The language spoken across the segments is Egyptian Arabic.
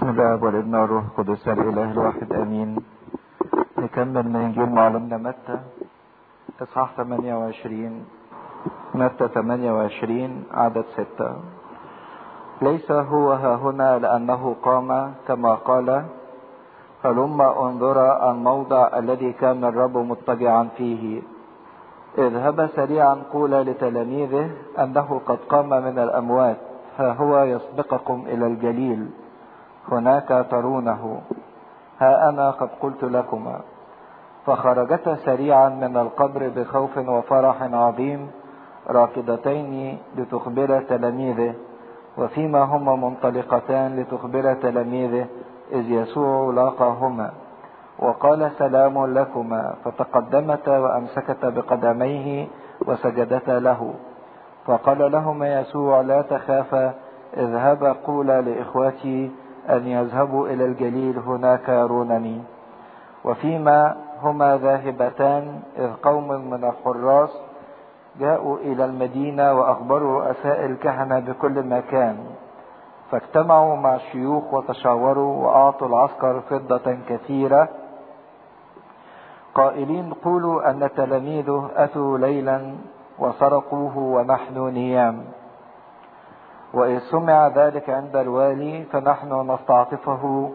بسم الله والابن والروح القدس الاله الواحد امين نكمل من انجيل معلمنا متى اصحاح 28 متى 28 عدد 6 ليس هو ها هنا لانه قام كما قال هلما انظر الموضع الذي كان الرب مضطجعا فيه اذهب سريعا قولا لتلاميذه انه قد قام من الاموات ها هو يسبقكم الى الجليل هناك ترونه ها انا قد قلت لكما فخرجتا سريعا من القبر بخوف وفرح عظيم راكضتين لتخبر تلاميذه وفيما هما منطلقتان لتخبر تلاميذه اذ يسوع لاقاهما وقال سلام لكما فتقدمتا وامسكتا بقدميه وسجدتا له فقال لهما يسوع لا تخافا اذهبا قولا لاخوتي أن يذهبوا إلى الجليل هناك يرونني وفيما هما ذاهبتان إذ قوم من الحراس جاءوا إلى المدينة وأخبروا رؤساء الكهنة بكل مكان فاجتمعوا مع الشيوخ وتشاوروا وأعطوا العسكر فضة كثيرة قائلين قولوا أن تلاميذه أتوا ليلا وسرقوه ونحن نيام وإذ سمع ذلك عند الوالي فنحن نستعطفه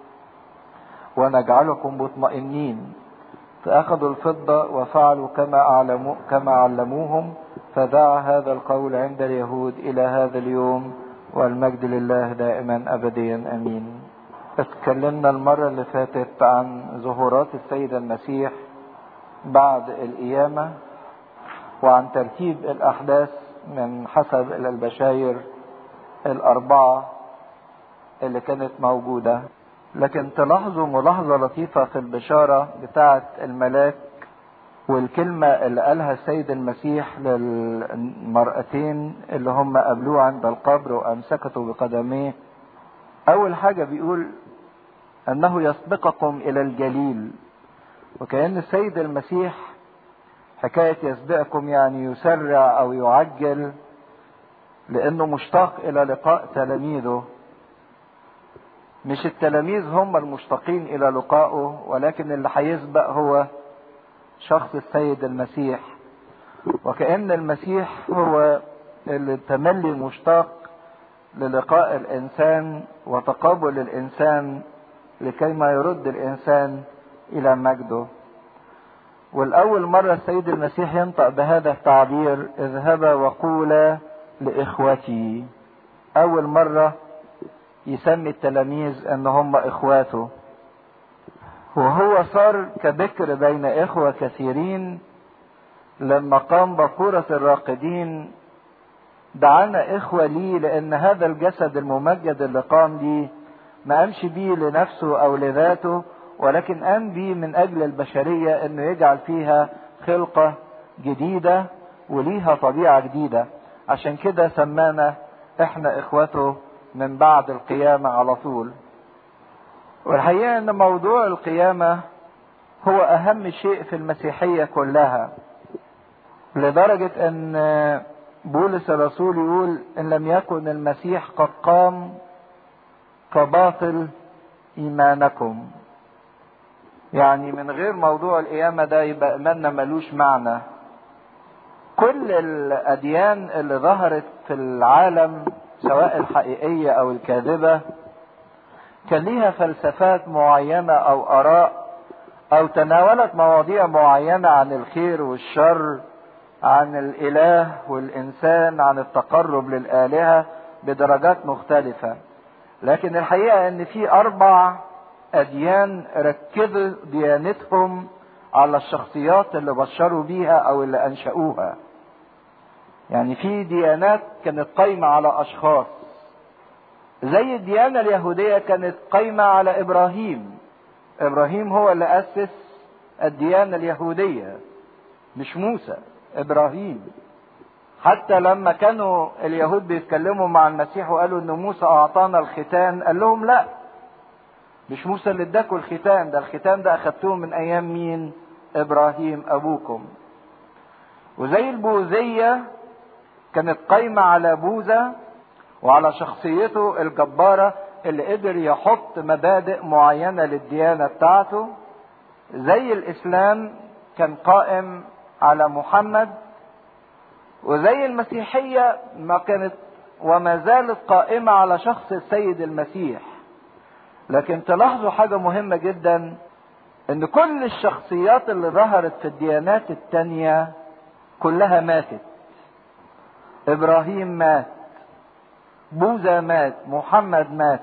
ونجعلكم مطمئنين فأخذوا الفضة وفعلوا كما, أعلموا كما علموهم فذاع هذا القول عند اليهود إلى هذا اليوم والمجد لله دائما أبديا أمين اتكلمنا المرة اللي فاتت عن ظهورات السيد المسيح بعد القيامة وعن ترتيب الأحداث من حسب البشاير الأربعة اللي كانت موجودة لكن تلاحظوا ملاحظة لطيفة في البشارة بتاعة الملاك والكلمة اللي قالها السيد المسيح للمرأتين اللي هم قابلوه عند القبر وأمسكته بقدميه أول حاجة بيقول أنه يسبقكم إلى الجليل وكأن السيد المسيح حكاية يسبقكم يعني يسرع أو يعجل لانه مشتاق الى لقاء تلاميذه مش التلاميذ هم المشتاقين الى لقائه ولكن اللي هيسبق هو شخص السيد المسيح وكأن المسيح هو اللي تملي مشتاق للقاء الانسان وتقابل الانسان لكي ما يرد الانسان الى مجده والاول مرة السيد المسيح ينطق بهذا التعبير اذهبا وقولا لاخوتي اول مرة يسمي التلاميذ ان هم اخواته وهو صار كبكر بين اخوة كثيرين لما قام بقورة الراقدين دعانا اخوة لي لان هذا الجسد الممجد اللي قام لي ما قامش بيه لنفسه او لذاته ولكن قام بيه من اجل البشرية انه يجعل فيها خلقة جديدة وليها طبيعة جديدة عشان كده سمانا احنا اخوته من بعد القيامة على طول والحقيقة ان موضوع القيامة هو اهم شيء في المسيحية كلها لدرجة ان بولس الرسول يقول ان لم يكن المسيح قد قام فباطل ايمانكم يعني من غير موضوع القيامة ده يبقى ايماننا ملوش معنى كل الاديان اللي ظهرت في العالم سواء الحقيقيه او الكاذبه كان ليها فلسفات معينه او اراء او تناولت مواضيع معينه عن الخير والشر عن الاله والانسان عن التقرب للالهه بدرجات مختلفه لكن الحقيقه ان في اربع اديان ركزوا ديانتهم على الشخصيات اللي بشروا بيها او اللي انشأوها يعني في ديانات كانت قايمة على اشخاص زي الديانة اليهودية كانت قايمة على ابراهيم ابراهيم هو اللي اسس الديانة اليهودية مش موسى ابراهيم حتى لما كانوا اليهود بيتكلموا مع المسيح وقالوا ان موسى اعطانا الختان قال لهم لا مش موسى اللي اداكوا الختان ده الختان ده اخدتوه من ايام مين ابراهيم ابوكم وزي البوذية كانت قايمة على بوذا وعلى شخصيته الجبارة اللي قدر يحط مبادئ معينة للديانة بتاعته زي الإسلام كان قائم على محمد وزي المسيحية ما كانت وما زالت قائمة على شخص السيد المسيح لكن تلاحظوا حاجة مهمة جدا ان كل الشخصيات اللي ظهرت في الديانات التانية كلها ماتت ابراهيم مات بوذا مات محمد مات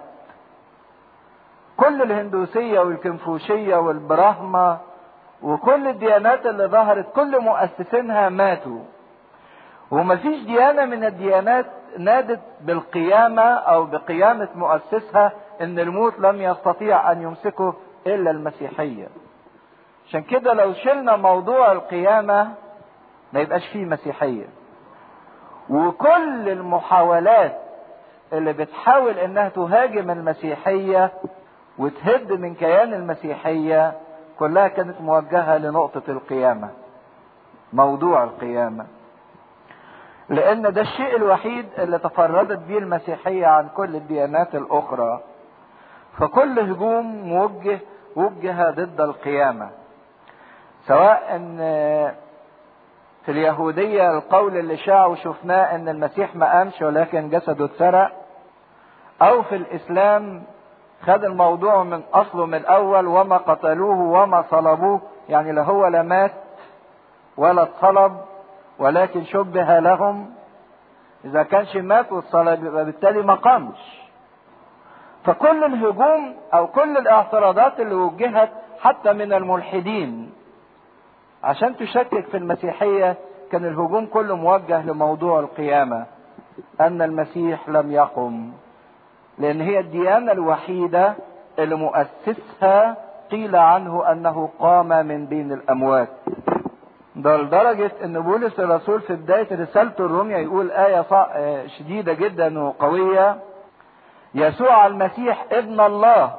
كل الهندوسية والكنفوشية والبراهمة وكل الديانات اللي ظهرت كل مؤسسينها ماتوا ومفيش ديانة من الديانات نادت بالقيامة أو بقيامة مؤسسها إن الموت لم يستطيع أن يمسكه إلا المسيحية. عشان كده لو شلنا موضوع القيامة ما يبقاش فيه مسيحية. وكل المحاولات اللي بتحاول إنها تهاجم المسيحية وتهد من كيان المسيحية كلها كانت موجهة لنقطة القيامة. موضوع القيامة. لان ده الشيء الوحيد اللي تفردت به المسيحية عن كل الديانات الاخرى فكل هجوم موجه وجه ضد القيامة سواء ان في اليهودية القول اللي شاع وشفناه ان المسيح ما قامش ولكن جسده اتسرق او في الاسلام خد الموضوع من اصله من الاول وما قتلوه وما صلبوه يعني لا هو لا مات ولا اتصلب ولكن شبه لهم اذا كانش مات والصلب يبقى بالتالي ما قامش فكل الهجوم او كل الاعتراضات اللي وجهت حتى من الملحدين عشان تشكك في المسيحيه كان الهجوم كله موجه لموضوع القيامه ان المسيح لم يقم لان هي الديانه الوحيده اللي مؤسسها قيل عنه انه قام من بين الاموات ده لدرجة ان بولس الرسول في بداية رسالته الرومية يقول آية شديدة جدا وقوية يسوع المسيح ابن الله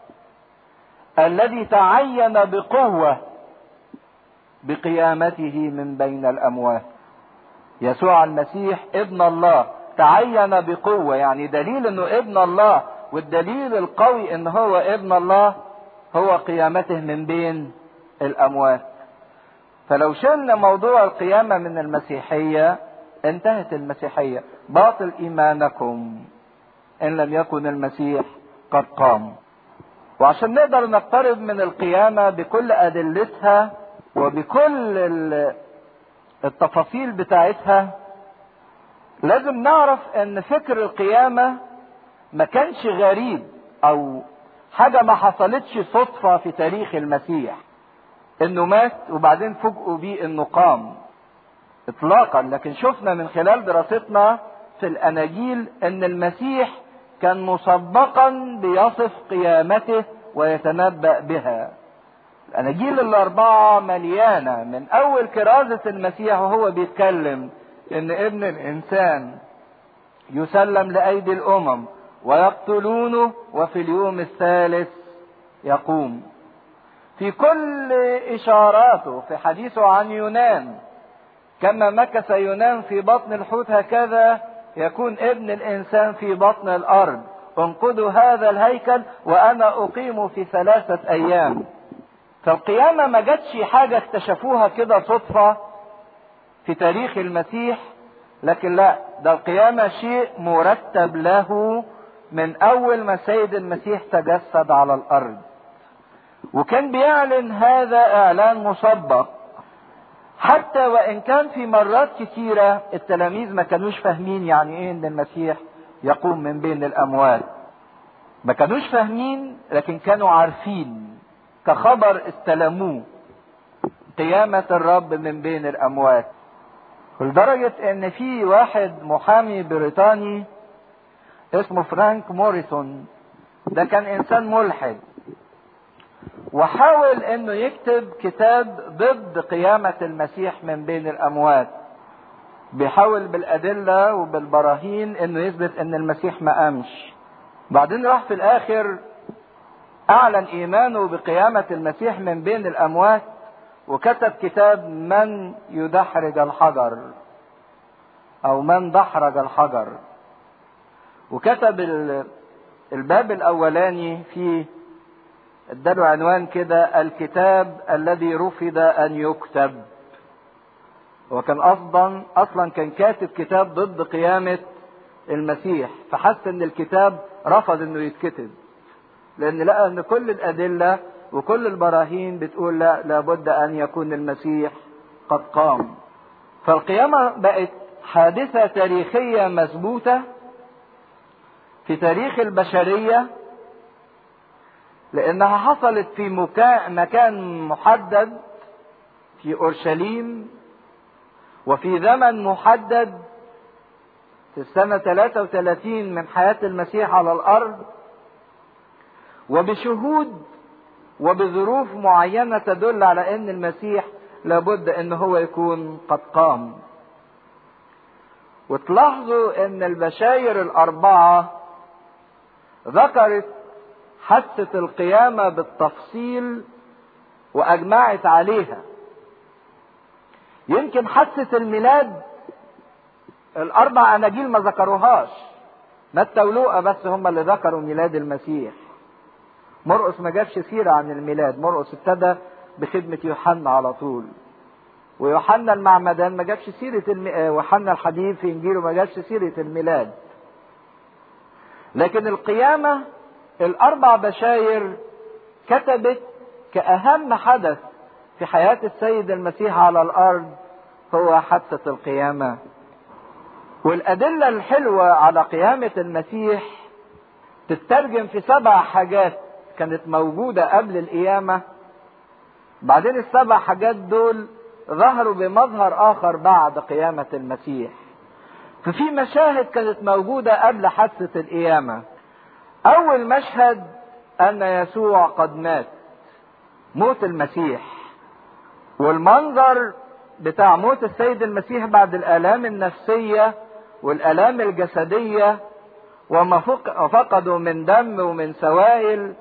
الذي تعين بقوة بقيامته من بين الأموات يسوع المسيح ابن الله تعين بقوة يعني دليل انه ابن الله والدليل القوي ان هو ابن الله هو قيامته من بين الأموات فلو شلنا موضوع القيامة من المسيحية انتهت المسيحية باطل إيمانكم إن لم يكن المسيح قد قام وعشان نقدر نقترب من القيامة بكل أدلتها وبكل التفاصيل بتاعتها لازم نعرف ان فكر القيامة ما كانش غريب او حاجة ما حصلتش صدفة في تاريخ المسيح انه مات وبعدين فوجئوا بيه انه قام اطلاقا لكن شفنا من خلال دراستنا في الاناجيل ان المسيح كان مسبقا بيصف قيامته ويتنبأ بها الاناجيل الاربعه مليانه من اول كرازه المسيح وهو بيتكلم ان ابن الانسان يسلم لايدي الامم ويقتلونه وفي اليوم الثالث يقوم في كل اشاراته في حديثه عن يونان كما مكث يونان في بطن الحوت هكذا يكون ابن الانسان في بطن الارض انقذوا هذا الهيكل وانا اقيم في ثلاثه ايام فالقيامه ما جاتش حاجه اكتشفوها كده صدفه في تاريخ المسيح لكن لا ده القيامه شيء مرتب له من اول ما سيد المسيح تجسد على الارض وكان بيعلن هذا اعلان مسبق حتى وان كان في مرات كثيرة التلاميذ ما كانوش فاهمين يعني ايه ان المسيح يقوم من بين الاموات ما كانوش فاهمين لكن كانوا عارفين كخبر استلموه قيامة الرب من بين الاموات لدرجة ان في واحد محامي بريطاني اسمه فرانك موريسون ده كان انسان ملحد وحاول انه يكتب كتاب ضد قيامة المسيح من بين الاموات بيحاول بالادلة وبالبراهين انه يثبت ان المسيح ما قامش بعدين راح في الاخر اعلن ايمانه بقيامة المسيح من بين الاموات وكتب كتاب من يدحرج الحجر او من دحرج الحجر وكتب الباب الاولاني فيه اداله عنوان كده الكتاب الذي رفض ان يكتب وكان اصلا اصلا كان كاتب كتاب ضد قيامه المسيح فحس ان الكتاب رفض انه يتكتب لان لقى ان كل الادله وكل البراهين بتقول لا لابد ان يكون المسيح قد قام فالقيامه بقت حادثه تاريخيه مثبوته في تاريخ البشريه لانها حصلت في مكان محدد في اورشليم وفي زمن محدد في السنة 33 من حياة المسيح على الأرض وبشهود وبظروف معينة تدل على أن المسيح لابد أن هو يكون قد قام وتلاحظوا أن البشاير الأربعة ذكرت حادثة القيامة بالتفصيل وأجمعت عليها يمكن حادثة الميلاد الأربع أناجيل ما ذكروهاش متى ولوقا بس هم اللي ذكروا ميلاد المسيح مرقس ما جابش سيرة عن الميلاد مرقس ابتدى بخدمة يوحنا على طول ويوحنا المعمدان ما جابش سيرة الم... يوحنا الحبيب في إنجيله ما جابش سيرة الميلاد لكن القيامة الأربع بشاير كتبت كأهم حدث في حياة السيد المسيح على الأرض هو حادثة القيامة والأدلة الحلوة على قيامة المسيح تترجم في سبع حاجات كانت موجودة قبل القيامة بعدين السبع حاجات دول ظهروا بمظهر آخر بعد قيامة المسيح ففي مشاهد كانت موجودة قبل حادثة القيامة أول مشهد أن يسوع قد مات موت المسيح والمنظر بتاع موت السيد المسيح بعد الآلام النفسية والآلام الجسدية وما فقدوا من دم ومن سوائل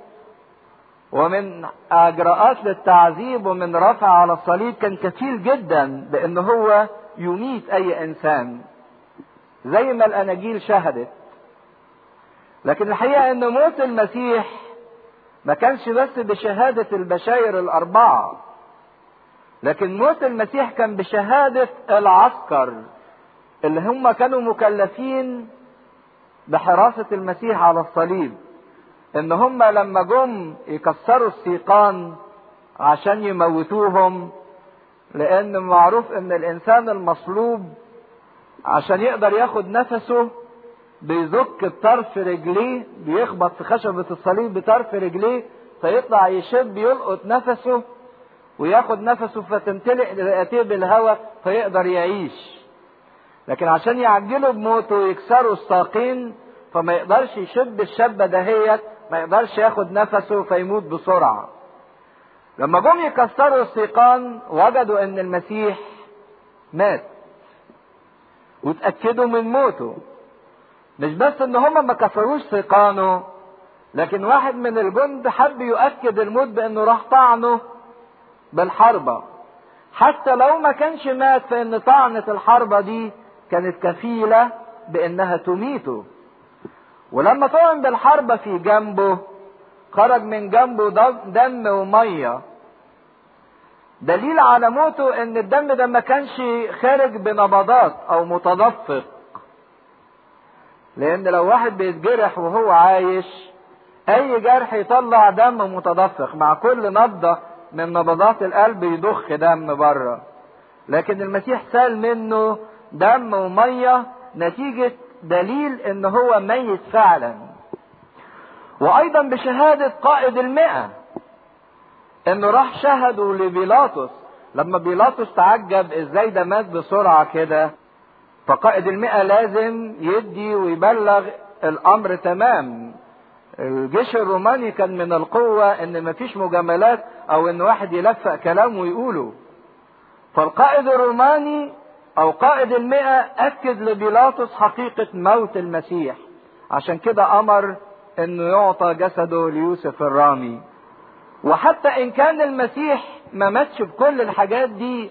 ومن اجراءات للتعذيب ومن رفع على الصليب كان كفيل جدا بان هو يميت اي انسان زي ما الاناجيل شهدت لكن الحقيقه ان موت المسيح ما كانش بس بشهاده البشاير الاربعه لكن موت المسيح كان بشهاده العسكر اللي هم كانوا مكلفين بحراسه المسيح على الصليب ان هم لما جم يكسروا السيقان عشان يموتوهم لان معروف ان الانسان المصلوب عشان يقدر ياخد نفسه بيزك بطرف رجليه بيخبط في خشبة الصليب بطرف رجليه فيطلع يشب يلقط نفسه وياخد نفسه فتمتلئ رئتيه بالهواء فيقدر يعيش لكن عشان يعجلوا بموته ويكسروا الساقين فما يقدرش يشب الشبة دهيت ما يقدرش ياخد نفسه فيموت بسرعة لما جم يكسروا السيقان وجدوا ان المسيح مات وتأكدوا من موته مش بس ان هم ما كسروش سيقانه لكن واحد من الجند حب يؤكد الموت بانه راح طعنه بالحربة حتى لو ما كانش مات فان طعنة الحربة دي كانت كفيلة بانها تميته ولما طعن بالحربة في جنبه خرج من جنبه دم ومية دليل على موته ان الدم ده ما كانش خارج بنبضات او متدفق لان لو واحد بيتجرح وهو عايش اي جرح يطلع دم متدفق مع كل نبضة من نبضات القلب يضخ دم بره لكن المسيح سال منه دم ومية نتيجة دليل ان هو ميت فعلا وايضا بشهادة قائد المئة انه راح شهدوا لبيلاطس لما بيلاطس تعجب ازاي ده مات بسرعة كده فقائد المئة لازم يدي ويبلغ الامر تمام الجيش الروماني كان من القوة ان مفيش مجاملات او ان واحد يلفق كلام ويقوله فالقائد الروماني او قائد المئة اكد لبيلاطس حقيقة موت المسيح عشان كده امر انه يعطى جسده ليوسف الرامي وحتى ان كان المسيح ما ماتش بكل الحاجات دي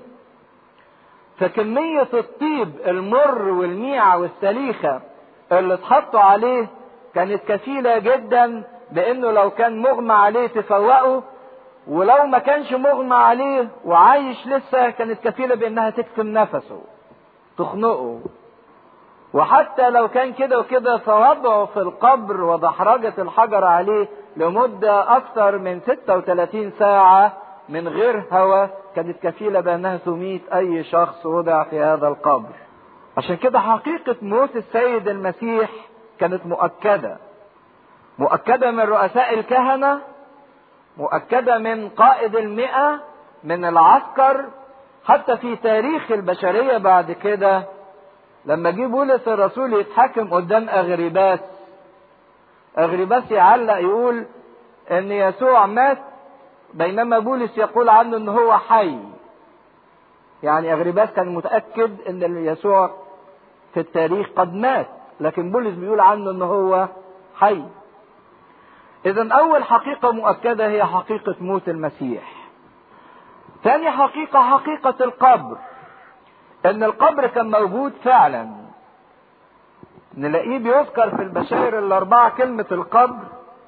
فكمية الطيب المر والميعة والسليخة اللي اتحطوا عليه كانت كفيلة جدا بانه لو كان مغمى عليه تفوقه ولو ما كانش مغمى عليه وعايش لسه كانت كفيلة بانها تكتم نفسه تخنقه وحتى لو كان كده وكده فوضعه في القبر ودحرجة الحجر عليه لمدة أكثر من 36 ساعة من غير هواء كانت كفيلة بأنها تميت أي شخص وضع في هذا القبر. عشان كده حقيقة موت السيد المسيح كانت مؤكدة. مؤكدة من رؤساء الكهنة، مؤكدة من قائد المئة، من العسكر، حتى في تاريخ البشرية بعد كده لما جه بولس الرسول يتحكم قدام اغرباس اغرباس يعلق يقول ان يسوع مات بينما بولس يقول عنه ان هو حي يعني اغرباس كان متاكد ان يسوع في التاريخ قد مات لكن بولس بيقول عنه ان هو حي اذا اول حقيقه مؤكده هي حقيقه موت المسيح ثاني حقيقه حقيقه القبر ان القبر كان موجود فعلا نلاقيه بيذكر في البشائر الاربعه كلمه القبر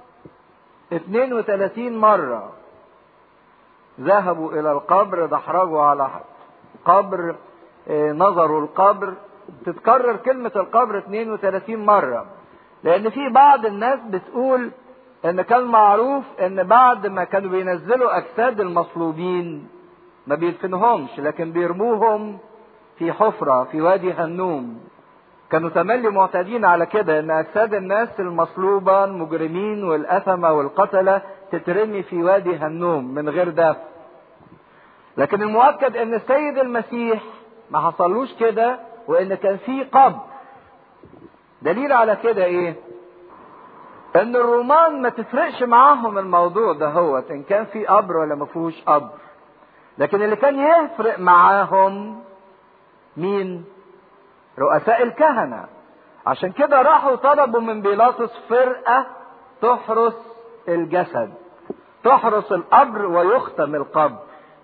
32 مره ذهبوا الى القبر دحرجوا على قبر نظروا القبر تتكرر كلمة القبر 32 مرة لأن في بعض الناس بتقول إن كان معروف إن بعد ما كانوا بينزلوا أجساد المصلوبين ما بيدفنهمش لكن بيرموهم في حفرة في وادي هنوم كانوا تملي معتادين على كده ان اجساد الناس المصلوبة المجرمين والاثمة والقتلة تترمي في وادي هنوم من غير دفن لكن المؤكد ان السيد المسيح ما حصلوش كده وان كان في قبر دليل على كده ايه ان الرومان ما تفرقش معاهم الموضوع ده هو ان كان في قبر ولا ما فيهوش قبر لكن اللي كان يفرق معاهم مين رؤساء الكهنة عشان كده راحوا طلبوا من بيلاطس فرقة تحرس الجسد تحرس القبر ويختم القبر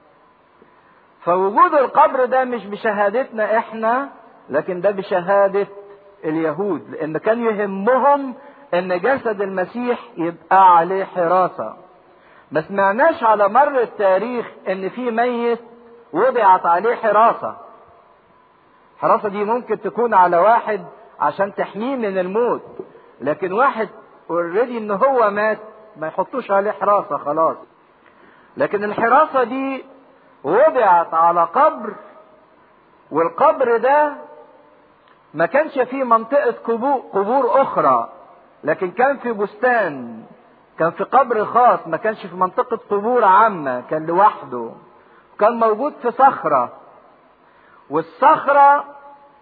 فوجود القبر ده مش بشهادتنا احنا لكن ده بشهادة اليهود لان كان يهمهم ان جسد المسيح يبقى عليه حراسة ما سمعناش على مر التاريخ ان في ميت وضعت عليه حراسه الحراسة دي ممكن تكون على واحد عشان تحميه من الموت لكن واحد اوريدي ان هو مات ما يحطوش عليه حراسة خلاص لكن الحراسة دي وضعت على قبر والقبر ده ما كانش فيه منطقة قبور أخرى لكن كان في بستان كان في قبر خاص ما كانش في منطقة قبور عامة كان لوحده كان موجود في صخرة والصخرة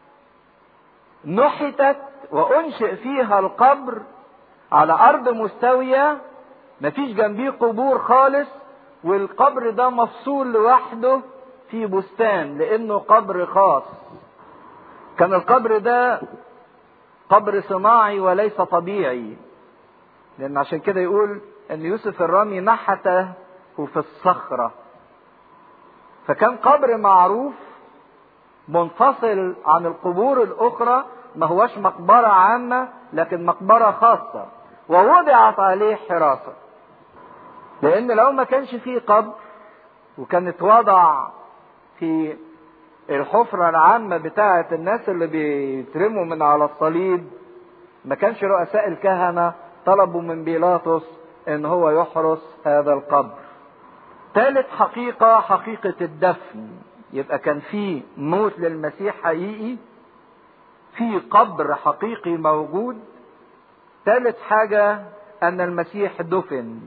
نحتت وأنشئ فيها القبر على أرض مستوية مفيش جنبيه قبور خالص والقبر ده مفصول لوحده في بستان لأنه قبر خاص كان القبر ده قبر صناعي وليس طبيعي لأن عشان كده يقول أن يوسف الرامي نحته في الصخرة فكان قبر معروف منفصل عن القبور الاخرى ما هوش مقبرة عامة لكن مقبرة خاصة ووضعت عليه حراسة لان لو ما كانش فيه قبر وكان اتوضع في الحفرة العامة بتاعة الناس اللي بيترموا من على الصليب ما كانش رؤساء الكهنة طلبوا من بيلاطس ان هو يحرس هذا القبر ثالث حقيقة حقيقة الدفن يبقى كان في موت للمسيح حقيقي في قبر حقيقي موجود ثالث حاجة أن المسيح دفن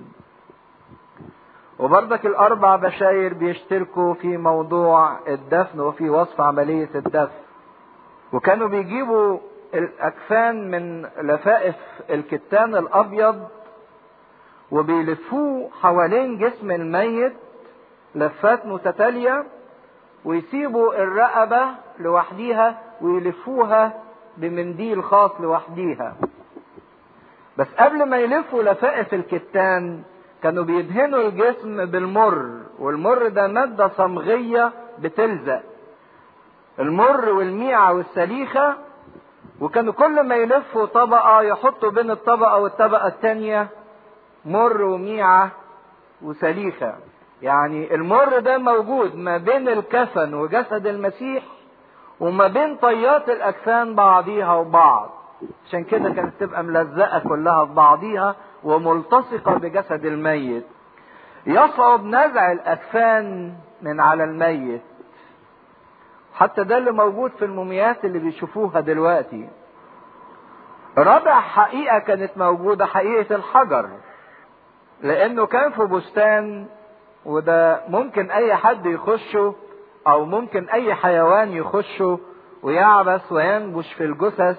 وبرضك الأربع بشاير بيشتركوا في موضوع الدفن وفي وصف عملية الدفن وكانوا بيجيبوا الأكفان من لفائف الكتان الأبيض وبيلفوه حوالين جسم الميت لفات متتالية ويسيبوا الرقبة لوحديها ويلفوها بمنديل خاص لوحديها بس قبل ما يلفوا لفائف الكتان كانوا بيدهنوا الجسم بالمر والمر ده مادة صمغية بتلزق المر والميعة والسليخة وكانوا كل ما يلفوا طبقة يحطوا بين الطبقة والطبقة التانية مر وميعة وسليخة يعني المر ده موجود ما بين الكفن وجسد المسيح وما بين طيات الأكفان بعضيها وبعض عشان كده كانت تبقى ملزقة كلها في بعضيها وملتصقة بجسد الميت يصعب نزع الأكفان من على الميت حتى ده اللي موجود في الموميات اللي بيشوفوها دلوقتي رابع حقيقة كانت موجودة حقيقة الحجر لأنه كان في بستان وده ممكن أي حد يخشه أو ممكن أي حيوان يخشه ويعبس وينبش في الجثث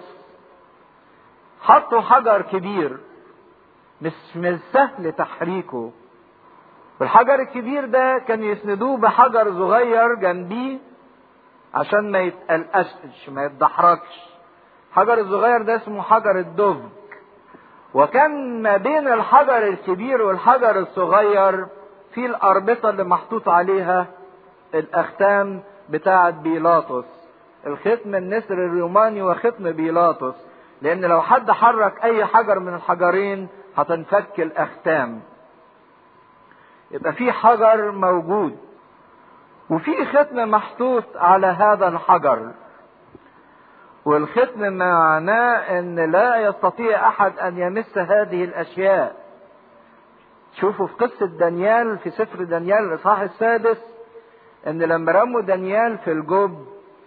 حطوا حجر كبير مش من سهل تحريكه والحجر الكبير ده كان يسندوه بحجر صغير جنبيه عشان ما يتقلقش ما يتدحرجش الحجر الصغير ده اسمه حجر الدفج وكان ما بين الحجر الكبير والحجر الصغير في الأربطة اللي محطوط عليها الأختام بتاعة بيلاطس الختم النسر الروماني وختم بيلاطس لأن لو حد حرك أي حجر من الحجرين هتنفك الأختام يبقى في حجر موجود وفي ختم محطوط على هذا الحجر والختم معناه ان لا يستطيع احد ان يمس هذه الاشياء شوفوا في قصة دانيال في سفر دانيال الاصحاح السادس ان لما رموا دانيال في الجب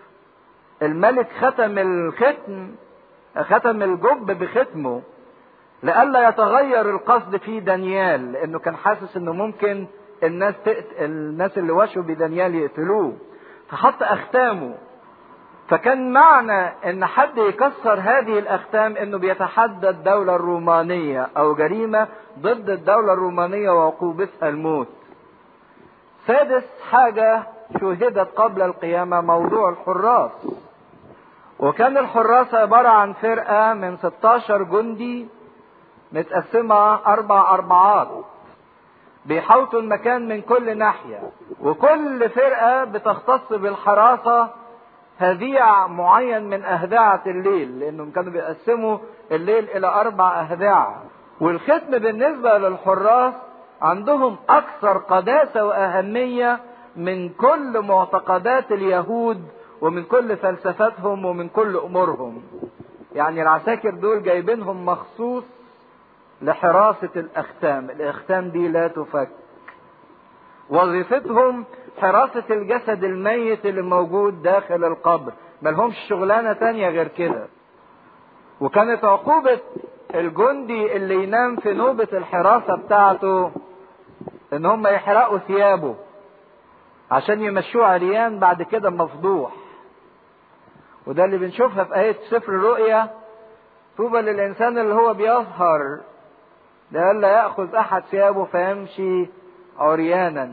الملك ختم الختم ختم الجب بختمه لئلا يتغير القصد في دانيال لانه كان حاسس انه ممكن الناس تقت... الناس اللي وشوا بدانيال يقتلوه فحط اختامه فكان معنى ان حد يكسر هذه الاختام انه بيتحدى الدولة الرومانية او جريمة ضد الدولة الرومانية وعقوبتها الموت سادس حاجة شهدت قبل القيامة موضوع الحراس وكان الحراس عبارة عن فرقة من 16 جندي متقسمة أربع أربعات بيحوطوا المكان من كل ناحية وكل فرقة بتختص بالحراسة هذيع معين من أهدعة الليل لأنهم كانوا بيقسموا الليل إلى أربع أهداع والختم بالنسبة للحراس عندهم أكثر قداسة وأهمية من كل معتقدات اليهود ومن كل فلسفتهم ومن كل أمورهم يعني العساكر دول جايبينهم مخصوص لحراسة الأختام الأختام دي لا تفك وظيفتهم حراسة الجسد الميت اللي موجود داخل القبر ملهمش شغلانة تانية غير كده وكانت عقوبة الجندي اللي ينام في نوبة الحراسة بتاعته ان هم يحرقوا ثيابه عشان يمشوه عريان بعد كده مفضوح وده اللي بنشوفها في آية سفر الرؤيا طوبى للإنسان اللي هو بيظهر لئلا يأخذ أحد ثيابه فيمشي عريانا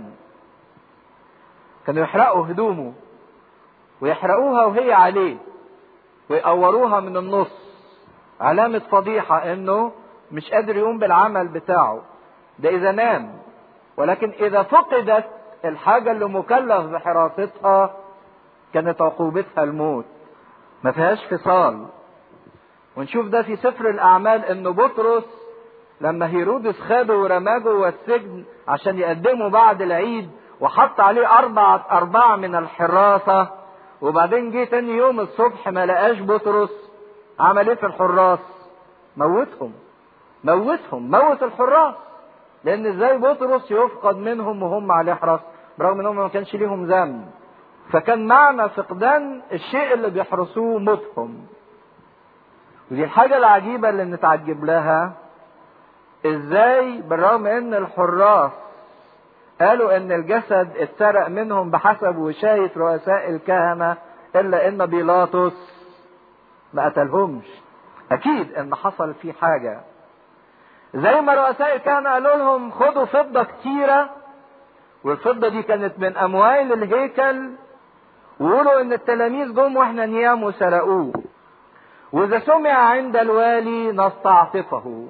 كانوا يحرقوا هدومه ويحرقوها وهي عليه ويقوروها من النص علامة فضيحة انه مش قادر يقوم بالعمل بتاعه ده اذا نام ولكن اذا فقدت الحاجة اللي مكلف بحراستها كانت عقوبتها الموت ما فيهاش فصال ونشوف ده في سفر الاعمال ان بطرس لما هيرودس خده ورماه جوه السجن عشان يقدمه بعد العيد وحط عليه أربعة أربعة من الحراسة وبعدين جه تاني يوم الصبح ما لقاش بطرس عمل ايه في الحراس؟ موتهم موتهم موت الحراس لأن ازاي بطرس يفقد منهم وهم عليه حرس برغم انهم ما كانش ليهم ذنب فكان معنى فقدان الشيء اللي بيحرسوه موتهم ودي الحاجة العجيبة اللي نتعجب لها ازاي بالرغم ان الحراس قالوا ان الجسد اتسرق منهم بحسب وشاية رؤساء الكهنة الا ان بيلاطس ما قتلهمش اكيد ان حصل فيه حاجة زي ما رؤساء الكهنة قالوا لهم خدوا فضة كتيرة والفضة دي كانت من اموال الهيكل وقولوا ان التلاميذ جم واحنا نيام وسرقوه واذا سمع عند الوالي نستعطفه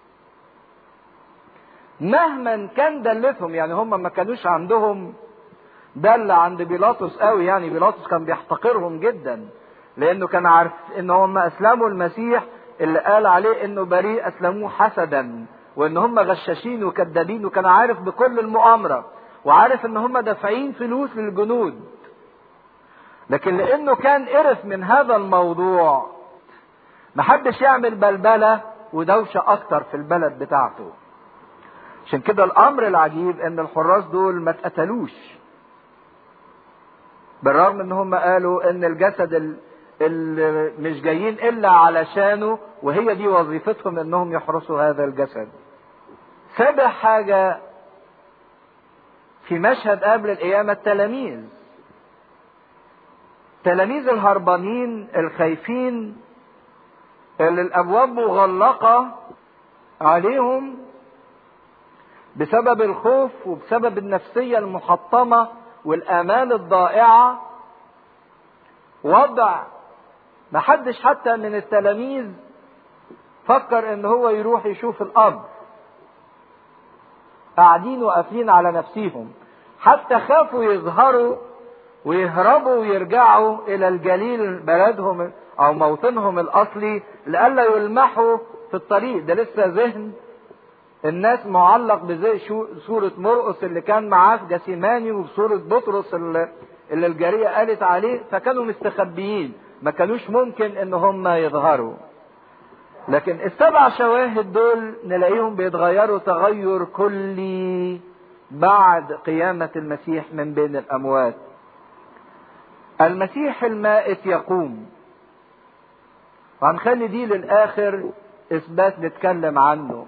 مهما كان دلتهم يعني هم ما كانوش عندهم دل عند بيلاطس قوي يعني بيلاطس كان بيحتقرهم جدا لانه كان عارف ان هم اسلموا المسيح اللي قال عليه انه بريء اسلموه حسدا وان هم غشاشين وكذابين وكان عارف بكل المؤامره وعارف ان هم دافعين فلوس للجنود لكن لانه كان قرف من هذا الموضوع محبش يعمل بلبله ودوشه اكتر في البلد بتاعته عشان كده الامر العجيب ان الحراس دول ما اتقتلوش بالرغم ان هم قالوا ان الجسد اللي مش جايين الا علشانه وهي دي وظيفتهم انهم يحرسوا هذا الجسد سابع حاجة في مشهد قبل القيامة التلاميذ تلاميذ الهربانين الخايفين اللي الابواب مغلقة عليهم بسبب الخوف وبسبب النفسية المحطمة والآمال الضائعة وضع محدش حتى من التلاميذ فكر ان هو يروح يشوف الأرض قاعدين وقافلين على نفسيهم حتى خافوا يظهروا ويهربوا ويرجعوا الى الجليل بلدهم او موطنهم الاصلي لئلا يلمحوا في الطريق ده لسه ذهن الناس معلق بزي صورة مرقس اللي كان معاه في جسيماني وصورة بطرس اللي, اللي الجارية قالت عليه فكانوا مستخبيين ما كانوش ممكن ان هم يظهروا لكن السبع شواهد دول نلاقيهم بيتغيروا تغير كلي بعد قيامة المسيح من بين الأموات المسيح المائت يقوم وهنخلي دي للآخر إثبات نتكلم عنه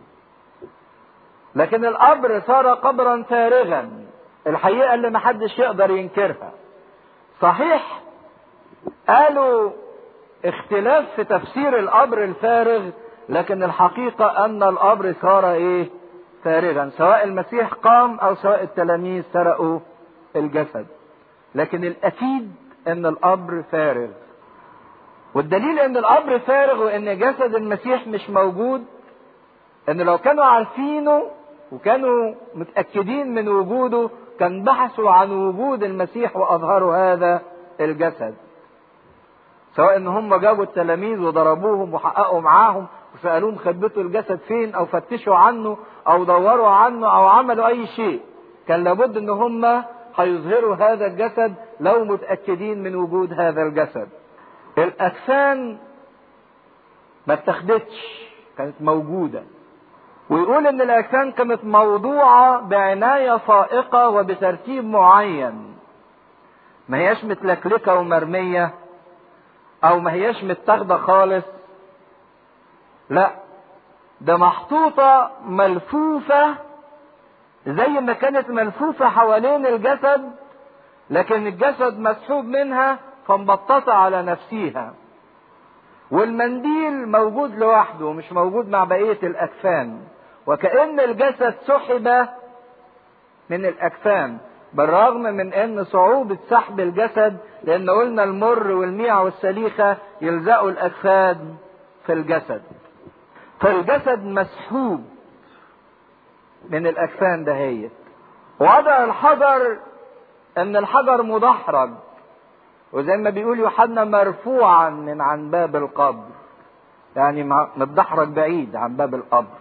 لكن القبر صار قبرا فارغا الحقيقة اللي محدش يقدر ينكرها صحيح قالوا اختلاف في تفسير القبر الفارغ لكن الحقيقة أن القبر صار إيه؟ فارغا سواء المسيح قام أو سواء التلاميذ سرقوا الجسد لكن الأكيد أن القبر فارغ والدليل أن القبر فارغ وأن جسد المسيح مش موجود أن لو كانوا عارفينه وكانوا متأكدين من وجوده كان بحثوا عن وجود المسيح وأظهروا هذا الجسد سواء ان هم جابوا التلاميذ وضربوهم وحققوا معاهم وسالوهم خبتوا الجسد فين او فتشوا عنه او دوروا عنه او عملوا اي شيء كان لابد ان هم هيظهروا هذا الجسد لو متاكدين من وجود هذا الجسد الاجسام ما اتخذتش كانت موجوده ويقول ان الاجسام كانت موضوعه بعنايه فائقه وبترتيب معين ما هياش متلكلكه ومرميه او ما هياش متاخده خالص لا ده محطوطة ملفوفة زي ما كانت ملفوفة حوالين الجسد لكن الجسد مسحوب منها فمبططة على نفسها والمنديل موجود لوحده مش موجود مع بقية الأكفان وكأن الجسد سحب من الأكفان بالرغم من ان صعوبة سحب الجسد لان قلنا المر والميع والسليخة يلزقوا الاجساد في الجسد فالجسد مسحوب من الاجسام دهيت وضع الحجر ان الحجر مدحرج وزي ما بيقول يوحنا مرفوعا من عن باب القبر يعني متدحرج بعيد عن باب القبر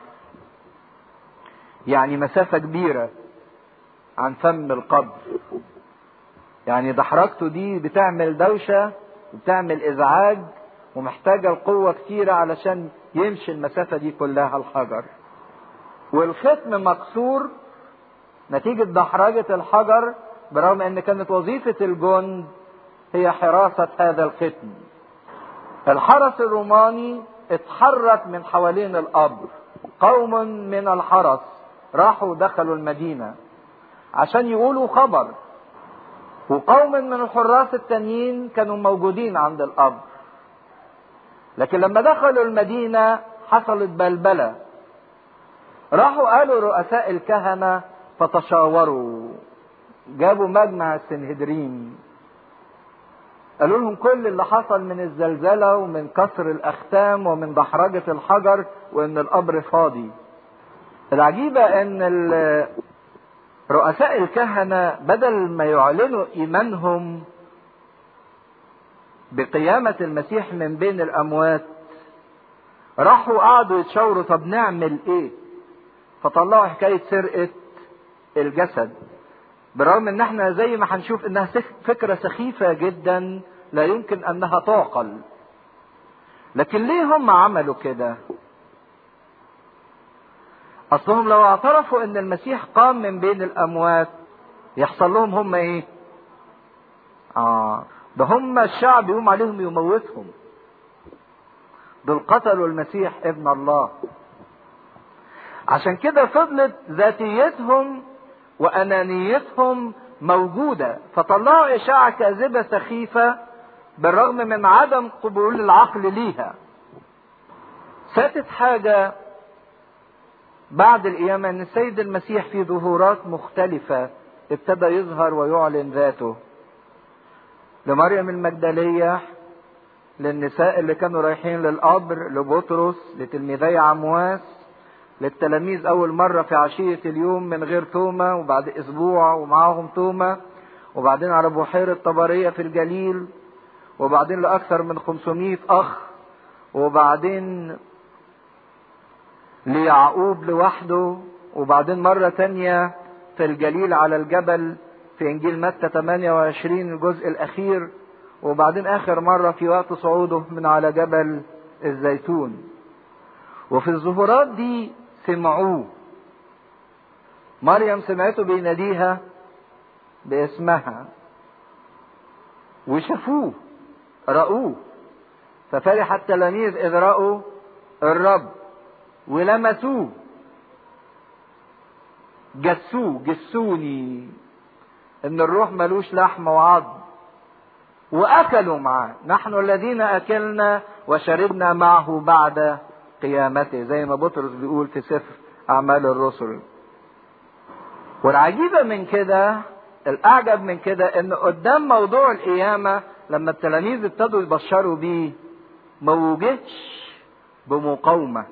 يعني مسافة كبيرة عن فم القبر يعني دحرجته دي بتعمل دوشة وبتعمل إزعاج ومحتاجة القوة كتيرة علشان يمشي المسافة دي كلها الحجر والختم مكسور نتيجة دحرجة الحجر برغم ان كانت وظيفة الجند هي حراسة هذا الختم الحرس الروماني اتحرك من حوالين القبر قوم من الحرس راحوا دخلوا المدينة عشان يقولوا خبر وقوم من الحراس التانيين كانوا موجودين عند القبر لكن لما دخلوا المدينة حصلت بلبلة راحوا قالوا رؤساء الكهنة فتشاوروا جابوا مجمع السنهدرين قالوا لهم كل اللي حصل من الزلزلة ومن كسر الأختام ومن دحرجة الحجر وإن القبر فاضي العجيبة إن رؤساء الكهنة بدل ما يعلنوا إيمانهم بقيامة المسيح من بين الأموات راحوا قعدوا يتشاوروا طب نعمل ايه فطلعوا حكاية سرقة الجسد بالرغم ان احنا زي ما هنشوف انها فكرة سخيفة جدا لا يمكن انها تعقل لكن ليه هم عملوا كده اصلهم لو اعترفوا ان المسيح قام من بين الاموات يحصل لهم هم ايه اه ده هم الشعب يقوم عليهم يموتهم دول قتلوا المسيح ابن الله عشان كده فضلت ذاتيتهم وانانيتهم موجوده فطلعوا اشاعه كاذبه سخيفه بالرغم من عدم قبول العقل ليها فاتت حاجه بعد القيامه ان السيد المسيح في ظهورات مختلفه ابتدى يظهر ويعلن ذاته لمريم المجدليه للنساء اللي كانوا رايحين للقبر لبطرس لتلميذي عمواس للتلاميذ أول مرة في عشية اليوم من غير تومة وبعد أسبوع ومعاهم تومة وبعدين على بحيرة طبرية في الجليل وبعدين لأكثر من 500 أخ وبعدين ليعقوب لوحده وبعدين مرة تانية في الجليل على الجبل في إنجيل متى 28 الجزء الأخير وبعدين آخر مرة في وقت صعوده من على جبل الزيتون وفي الظهورات دي سمعوه مريم سمعته بيناديها باسمها وشافوه رأوه ففرح التلاميذ إذ رأوا الرب ولمسوه جسوه جسوني ان الروح ملوش لحم وعظم واكلوا معاه نحن الذين اكلنا وشربنا معه بعد قيامته زي ما بطرس بيقول في سفر اعمال الرسل والعجيبه من كده الاعجب من كده ان قدام موضوع القيامه لما التلاميذ ابتدوا يبشروا بيه ما وجدش بمقاومه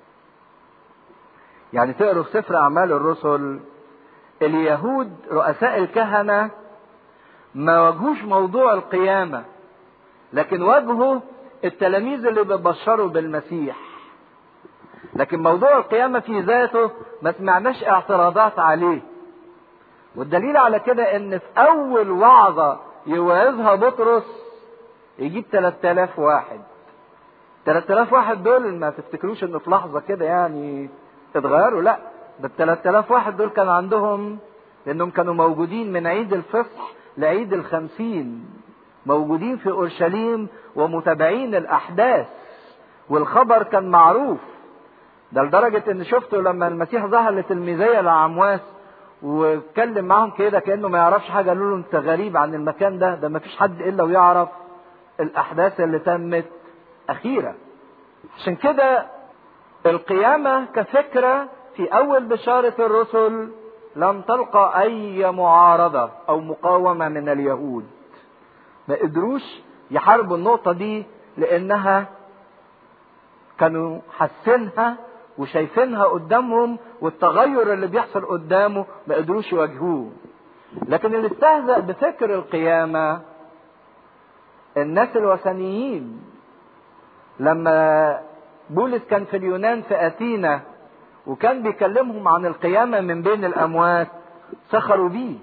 يعني تقروا في سفر اعمال الرسل اليهود رؤساء الكهنه ما واجهوش موضوع القيامه لكن واجهوا التلاميذ اللي بيبشروا بالمسيح لكن موضوع القيامه في ذاته ما سمعناش اعتراضات عليه والدليل على كده ان في اول وعظه يوعظها بطرس يجيب 3000 واحد 3000 واحد دول ما تفتكروش انه في لحظه كده يعني اتغيروا لا ده ال 3000 واحد دول كان عندهم لانهم كانوا موجودين من عيد الفصح لعيد الخمسين موجودين في اورشليم ومتابعين الاحداث والخبر كان معروف ده لدرجة ان شفته لما المسيح ظهر لتلميذي العمواس واتكلم معاهم كده كانه ما يعرفش حاجه قالوا له انت غريب عن المكان ده ده ما فيش حد الا ويعرف الاحداث اللي تمت اخيرا عشان كده القيامه كفكره في اول بشاره الرسل لم تلقى اي معارضه او مقاومه من اليهود ما قدروش يحاربوا النقطه دي لانها كانوا حاسينها وشايفينها قدامهم والتغير اللي بيحصل قدامه ما قدروش يواجهوه لكن اللي استهزأ بفكر القيامة الناس الوثنيين لما بولس كان في اليونان في أثينا وكان بيكلمهم عن القيامة من بين الأموات سخروا بيه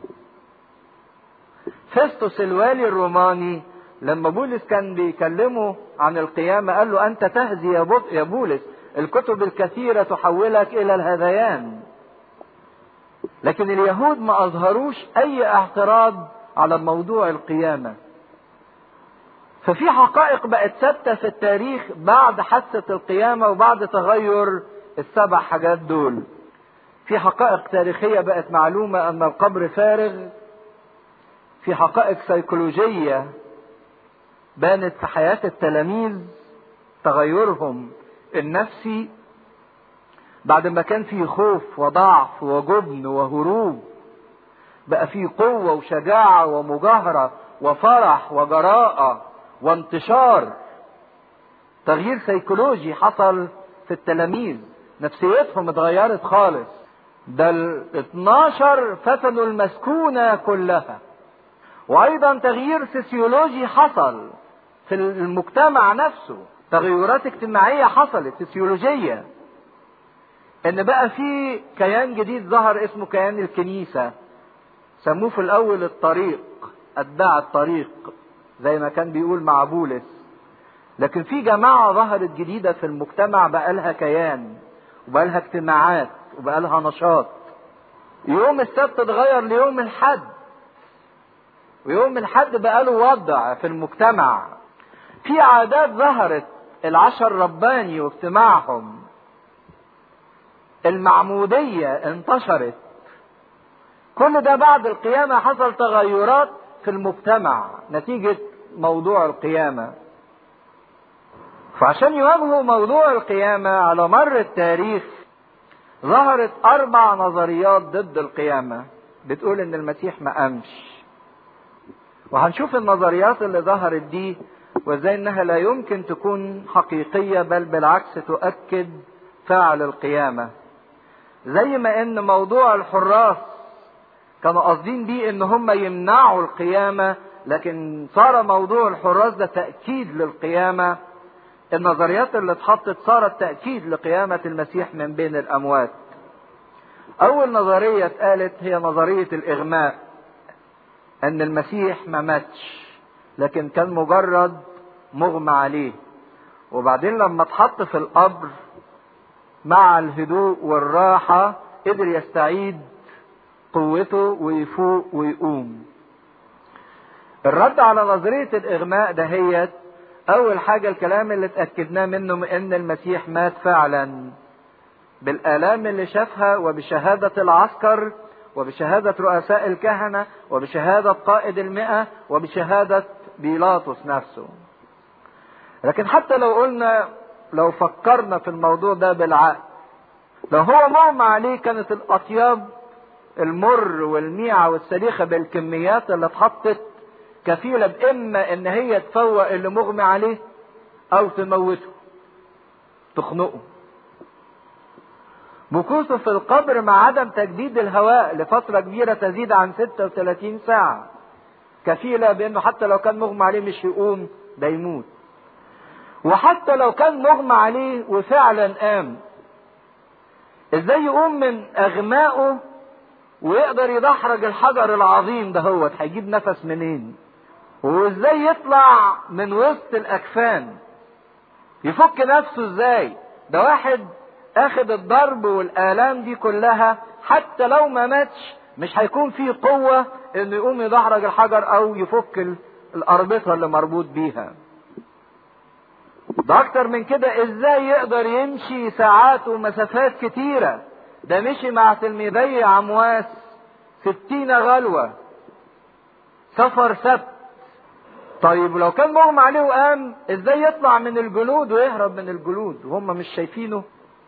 فيستوس الوالي الروماني لما بولس كان بيكلمه عن القيامة قال له أنت تهزي يا, يا بولس الكتب الكثيرة تحولك إلى الهذيان لكن اليهود ما أظهروش أي اعتراض على موضوع القيامة ففي حقائق بقت ثابتة في التاريخ بعد حادثة القيامة وبعد تغير السبع حاجات دول في حقائق تاريخية بقت معلومة أن القبر فارغ في حقائق سيكولوجية بانت في حياة التلاميذ تغيرهم النفسي بعد ما كان فيه خوف وضعف وجبن وهروب بقى فيه قوة وشجاعة ومجاهرة وفرح وجراءة وانتشار تغيير سيكولوجي حصل في التلاميذ نفسيتهم اتغيرت خالص ده ال 12 فتنوا المسكونة كلها وايضا تغيير فسيولوجي حصل في المجتمع نفسه تغيرات اجتماعية حصلت فسيولوجية ان بقى في كيان جديد ظهر اسمه كيان الكنيسة سموه في الاول الطريق اتباع الطريق زي ما كان بيقول مع بولس لكن في جماعة ظهرت جديدة في المجتمع بقى لها كيان وبقى لها اجتماعات وبقى لها نشاط يوم السبت اتغير ليوم الحد ويوم الحد بقى له وضع في المجتمع في عادات ظهرت العشر رباني واجتماعهم المعمودية انتشرت كل ده بعد القيامة حصل تغيرات في المجتمع نتيجة موضوع القيامة فعشان يواجهوا موضوع القيامة على مر التاريخ ظهرت أربع نظريات ضد القيامة بتقول إن المسيح ما قامش وهنشوف النظريات اللي ظهرت دي وازاي انها لا يمكن تكون حقيقية بل بالعكس تؤكد فعل القيامة زي ما ان موضوع الحراس كانوا قاصدين بيه ان هم يمنعوا القيامة لكن صار موضوع الحراس ده تأكيد للقيامة النظريات اللي اتحطت صارت تأكيد لقيامة المسيح من بين الأموات أول نظرية اتقالت هي نظرية الإغماء أن المسيح ما ماتش لكن كان مجرد مغمى عليه وبعدين لما اتحط في القبر مع الهدوء والراحة قدر يستعيد قوته ويفوق ويقوم الرد على نظرية الإغماء دهيت أول حاجة الكلام اللي اتأكدناه منه إن المسيح مات فعلا بالآلام اللي شافها وبشهادة العسكر وبشهادة رؤساء الكهنة وبشهادة قائد المئة وبشهادة بيلاطس نفسه لكن حتى لو قلنا لو فكرنا في الموضوع ده بالعقل لو هو مغمى عليه كانت الأطياب المر والميعة والسليخة بالكميات اللي اتحطت كفيلة بإما إن هي تفوق اللي مغمى عليه أو تموته تخنقه مكوثه في القبر مع عدم تجديد الهواء لفترة كبيرة تزيد عن 36 ساعة كفيلة بأنه حتى لو كان مغمى عليه مش يقوم ده يموت وحتى لو كان مغمى عليه وفعلا قام ازاي يقوم من اغمائه ويقدر يدحرج الحجر العظيم ده هو هيجيب نفس منين وازاي يطلع من وسط الاكفان يفك نفسه ازاي ده واحد اخد الضرب والالام دي كلها حتى لو ما ماتش مش هيكون فيه قوة انه يقوم يدحرج الحجر او يفك الاربطة اللي مربوط بيها ده اكتر من كده ازاي يقدر يمشي ساعات ومسافات كتيرة ده مشي مع تلميذي عمواس ستين غلوة سفر سبت طيب لو كان مغمى عليه وقام ازاي يطلع من الجلود ويهرب من الجلود وهم مش شايفينه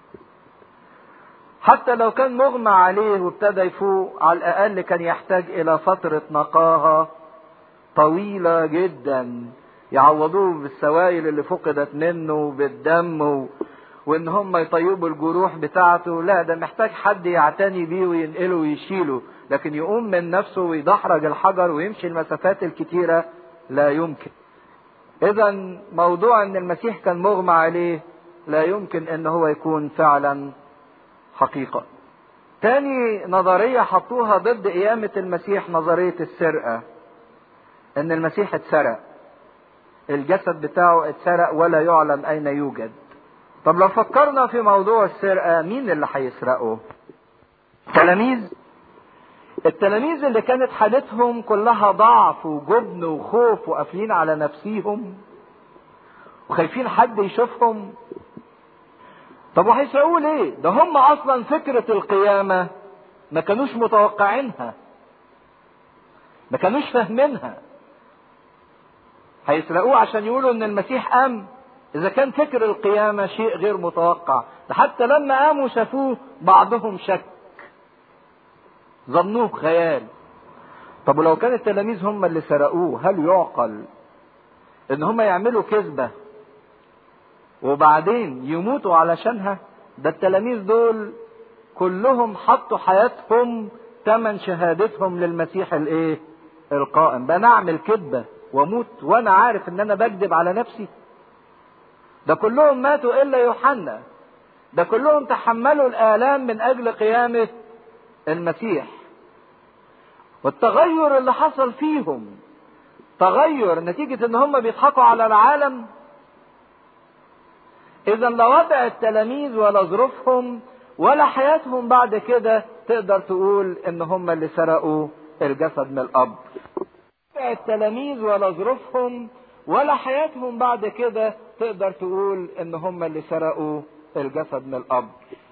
حتى لو كان مغمى عليه وابتدى يفوق على الاقل كان يحتاج الى فترة نقاهة طويلة جدا يعوضوه بالسوائل اللي فقدت منه بالدم و... وان هم يطيبوا الجروح بتاعته لا ده محتاج حد يعتني بيه وينقله ويشيله لكن يقوم من نفسه ويدحرج الحجر ويمشي المسافات الكتيرة لا يمكن اذا موضوع ان المسيح كان مغمى عليه لا يمكن ان هو يكون فعلا حقيقة تاني نظرية حطوها ضد قيامة المسيح نظرية السرقة ان المسيح اتسرق الجسد بتاعه اتسرق ولا يعلم اين يوجد طب لو فكرنا في موضوع السرقة مين اللي هيسرقه تلاميذ التلاميذ اللي كانت حالتهم كلها ضعف وجبن وخوف وقافلين على نفسيهم وخايفين حد يشوفهم طب وهيسرقوه ليه ده هم اصلا فكرة القيامة ما كانوش متوقعينها ما كانوش فاهمينها هيسرقوه عشان يقولوا ان المسيح قام اذا كان فكر القيامة شيء غير متوقع ده حتى لما قاموا شافوه بعضهم شك ظنوه خيال طب ولو كان التلاميذ هم اللي سرقوه هل يعقل ان هم يعملوا كذبة وبعدين يموتوا علشانها ده التلاميذ دول كلهم حطوا حياتهم تمن شهادتهم للمسيح الايه القائم بقى نعمل كذبة واموت وانا عارف ان انا بكذب على نفسي ده كلهم ماتوا الا يوحنا ده كلهم تحملوا الالام من اجل قيامه المسيح والتغير اللي حصل فيهم تغير نتيجه ان هم بيضحكوا على العالم اذا لا وضع التلاميذ ولا ظروفهم ولا حياتهم بعد كده تقدر تقول ان هم اللي سرقوا الجسد من الاب التلاميذ ولا ظروفهم ولا حياتهم بعد كده تقدر تقول ان هم اللي سرقوا الجسد من الاب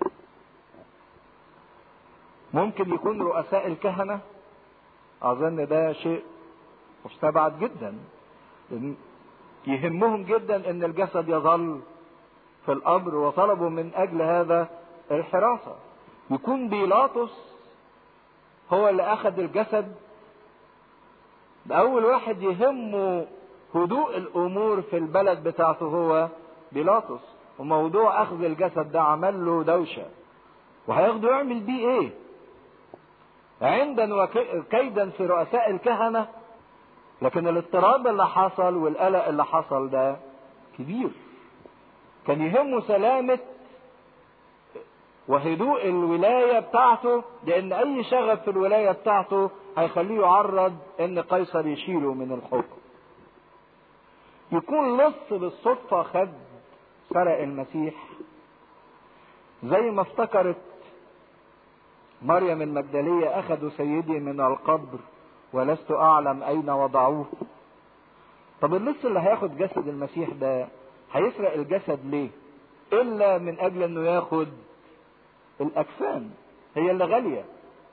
ممكن يكون رؤساء الكهنه اظن ده شيء مستبعد جدا يهمهم جدا ان الجسد يظل في القبر وطلبوا من اجل هذا الحراسه يكون بيلاطس هو اللي اخذ الجسد ده اول واحد يهمه هدوء الامور في البلد بتاعته هو بيلاطس وموضوع اخذ الجسد ده عمل له دوشه وهياخده يعمل بيه ايه عندا وكيدا في رؤساء الكهنه لكن الاضطراب اللي حصل والقلق اللي حصل ده كبير كان يهمه سلامه وهدوء الولايه بتاعته لان اي شغب في الولايه بتاعته هيخليه يعرض ان قيصر يشيله من الحكم يكون لص بالصدفه خد سرق المسيح زي ما افتكرت مريم المجدليه اخذوا سيدي من القبر ولست اعلم اين وضعوه طب اللص اللي هياخد جسد المسيح ده هيسرق الجسد ليه الا من اجل انه ياخد الاكفان هي اللي غاليه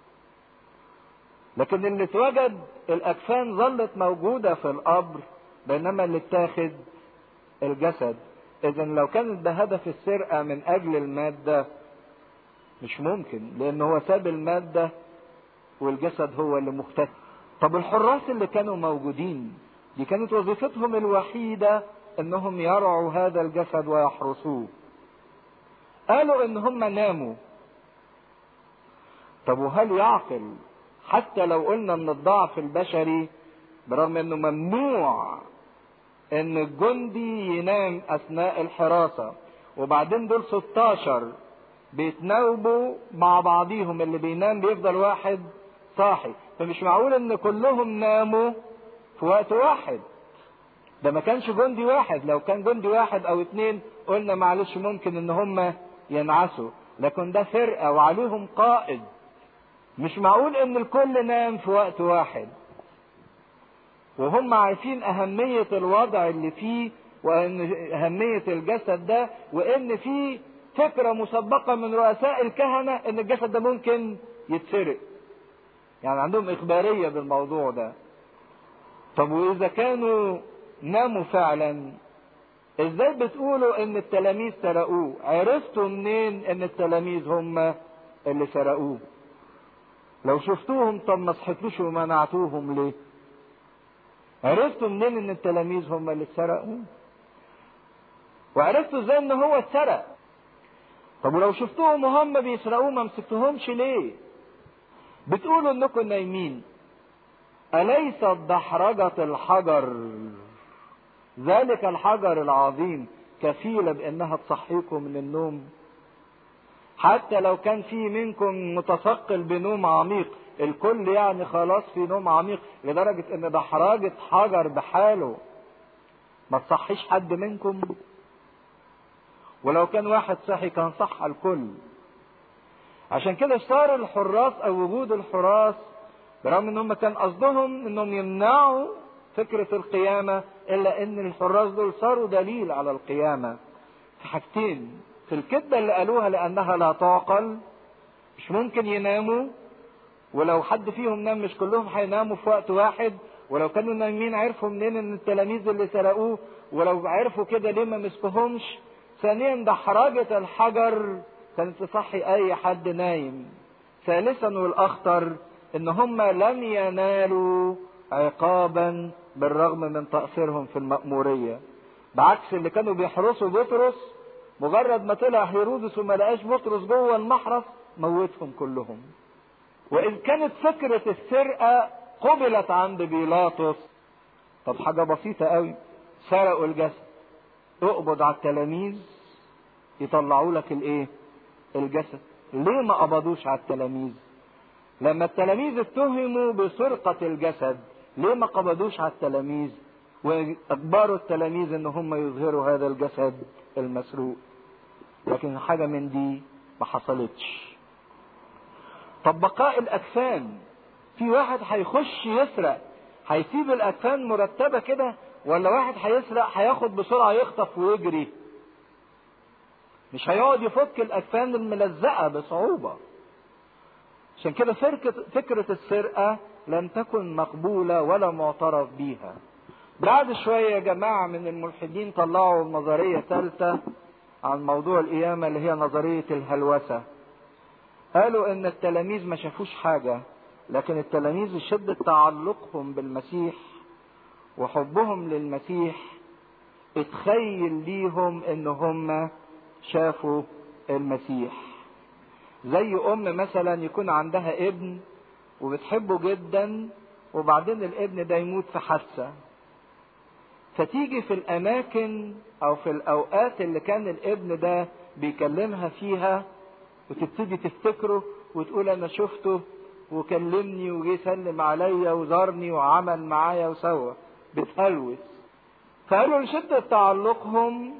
لكن اللي اتوجد الاكفان ظلت موجوده في القبر بينما اللي اتاخد الجسد اذا لو كانت ده هدف السرقه من اجل الماده مش ممكن لان هو ساب الماده والجسد هو اللي مختفي طب الحراس اللي كانوا موجودين دي كانت وظيفتهم الوحيده انهم يرعوا هذا الجسد ويحرسوه قالوا ان هم ناموا طب وهل يعقل حتى لو قلنا ان الضعف البشري برغم انه ممنوع ان الجندي ينام اثناء الحراسة وبعدين دول 16 بيتناوبوا مع بعضيهم اللي بينام بيفضل واحد صاحي فمش معقول ان كلهم ناموا في وقت واحد ده ما كانش جندي واحد لو كان جندي واحد او اتنين قلنا معلش ممكن ان هم ينعسوا لكن ده فرقة وعليهم قائد مش معقول ان الكل نام في وقت واحد وهم عارفين اهمية الوضع اللي فيه وان اهمية الجسد ده وان في فكرة مسبقة من رؤساء الكهنة ان الجسد ده ممكن يتسرق يعني عندهم اخبارية بالموضوع ده طب واذا كانوا ناموا فعلا ازاي بتقولوا ان التلاميذ سرقوه عرفتوا منين ان التلاميذ هم اللي سرقوه لو شفتوهم طب ما صحيتوش ومنعتوهم ليه عرفتوا منين ان التلاميذ هم اللي سرقوه وعرفتوا ازاي ان هو اتسرق طب ولو شفتوهم وهم بيسرقوه ما مسكتهمش ليه بتقولوا انكم نايمين اليست دحرجة الحجر ذلك الحجر العظيم كفيلة بانها تصحيكم من النوم حتى لو كان في منكم متثقل بنوم عميق الكل يعني خلاص في نوم عميق لدرجة ان دحرجة حجر بحاله ما تصحيش حد منكم ولو كان واحد صحي كان صح الكل عشان كده صار الحراس او وجود الحراس برغم ان هم كان قصدهم انهم يمنعوا فكرة القيامة الا ان الحراس دول صاروا دليل على القيامة في حاجتين في الكذبة اللي قالوها لانها لا تعقل مش ممكن يناموا ولو حد فيهم نام مش كلهم هيناموا في وقت واحد ولو كانوا نايمين عرفوا منين ان التلاميذ اللي سرقوه ولو عرفوا كده ليه ما مسكوهمش ثانيا ده حراجة الحجر كانت تصحي اي حد نايم ثالثا والاخطر ان هم لم ينالوا عقابا بالرغم من تقصيرهم في المأمورية بعكس اللي كانوا بيحرسوا بطرس مجرد ما طلع هيرودس وما لقاش بطرس جوه المحرس موتهم كلهم وإن كانت فكرة السرقة قبلت عند بيلاطس طب حاجة بسيطة قوي سرقوا الجسد اقبض على التلاميذ يطلعوا لك الايه الجسد ليه ما قبضوش على التلاميذ لما التلاميذ اتهموا بسرقة الجسد ليه ما قبضوش على التلاميذ واجبروا التلاميذ ان هم يظهروا هذا الجسد المسروق لكن حاجة من دي ما حصلتش طب بقاء الاجسام في واحد هيخش يسرق هيسيب الاجسام مرتبة كده ولا واحد هيسرق هياخد بسرعة يخطف ويجري مش هيقعد يفك الاجسام الملزقة بصعوبة عشان كده فكرة السرقة لم تكن مقبولة ولا معترف بيها بعد شوية يا جماعة من الملحدين طلعوا نظرية ثالثة عن موضوع القيامة اللي هي نظرية الهلوسة قالوا ان التلاميذ ما شافوش حاجة لكن التلاميذ شدة تعلقهم بالمسيح وحبهم للمسيح اتخيل ليهم ان هم شافوا المسيح زي ام مثلا يكون عندها ابن وبتحبه جدا وبعدين الابن ده يموت في حادثه فتيجي في الاماكن او في الاوقات اللي كان الابن ده بيكلمها فيها وتبتدي تفتكره وتقول انا شفته وكلمني وجي يسلم عليا وزارني وعمل معايا وسوى بتهلوس فقالوا لشدة تعلقهم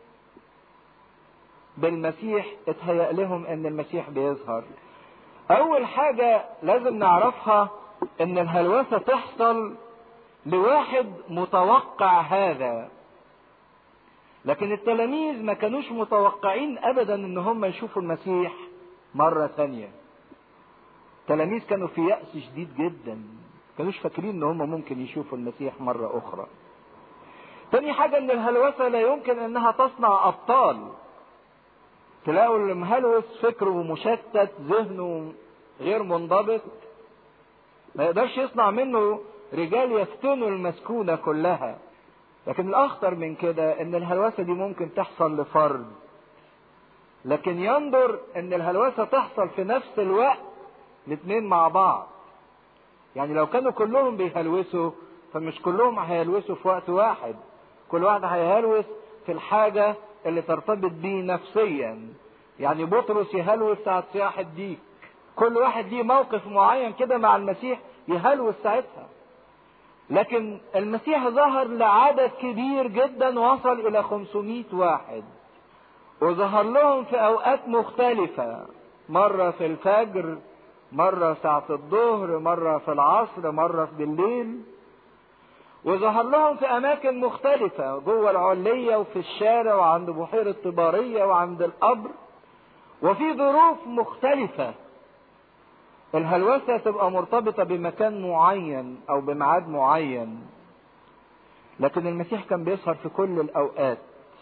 بالمسيح اتهيأ لهم ان المسيح بيظهر اول حاجة لازم نعرفها ان الهلوسة تحصل لواحد متوقع هذا لكن التلاميذ ما كانوش متوقعين ابدا ان هم يشوفوا المسيح مرة ثانية التلاميذ كانوا في يأس شديد جدا كانوش فاكرين ان هم ممكن يشوفوا المسيح مرة اخرى تاني حاجة ان الهلوسة لا يمكن انها تصنع ابطال تلاقوا اللي مهلوس فكره مشتت ذهنه غير منضبط ما يقدرش يصنع منه رجال يفتنوا المسكونة كلها لكن الأخطر من كده إن الهلوسة دي ممكن تحصل لفرد لكن ينظر إن الهلوسة تحصل في نفس الوقت الاثنين مع بعض يعني لو كانوا كلهم بيهلوسوا فمش كلهم هيهلوسوا في وقت واحد كل واحد هيهلوس في الحاجة اللي ترتبط بيه نفسيا يعني بطرس يهلوس ساعة صياح الديك كل واحد ليه موقف معين كده مع المسيح يهلوس ساعتها لكن المسيح ظهر لعدد كبير جدا وصل الى 500 واحد وظهر لهم في اوقات مختلفة مرة في الفجر مرة ساعة الظهر مرة في العصر مرة في بالليل وظهر لهم في اماكن مختلفة جوه العلية وفي الشارع وعند بحيرة طبارية وعند القبر وفي ظروف مختلفة الهلوسة تبقى مرتبطة بمكان معين او بميعاد معين لكن المسيح كان بيظهر في كل الاوقات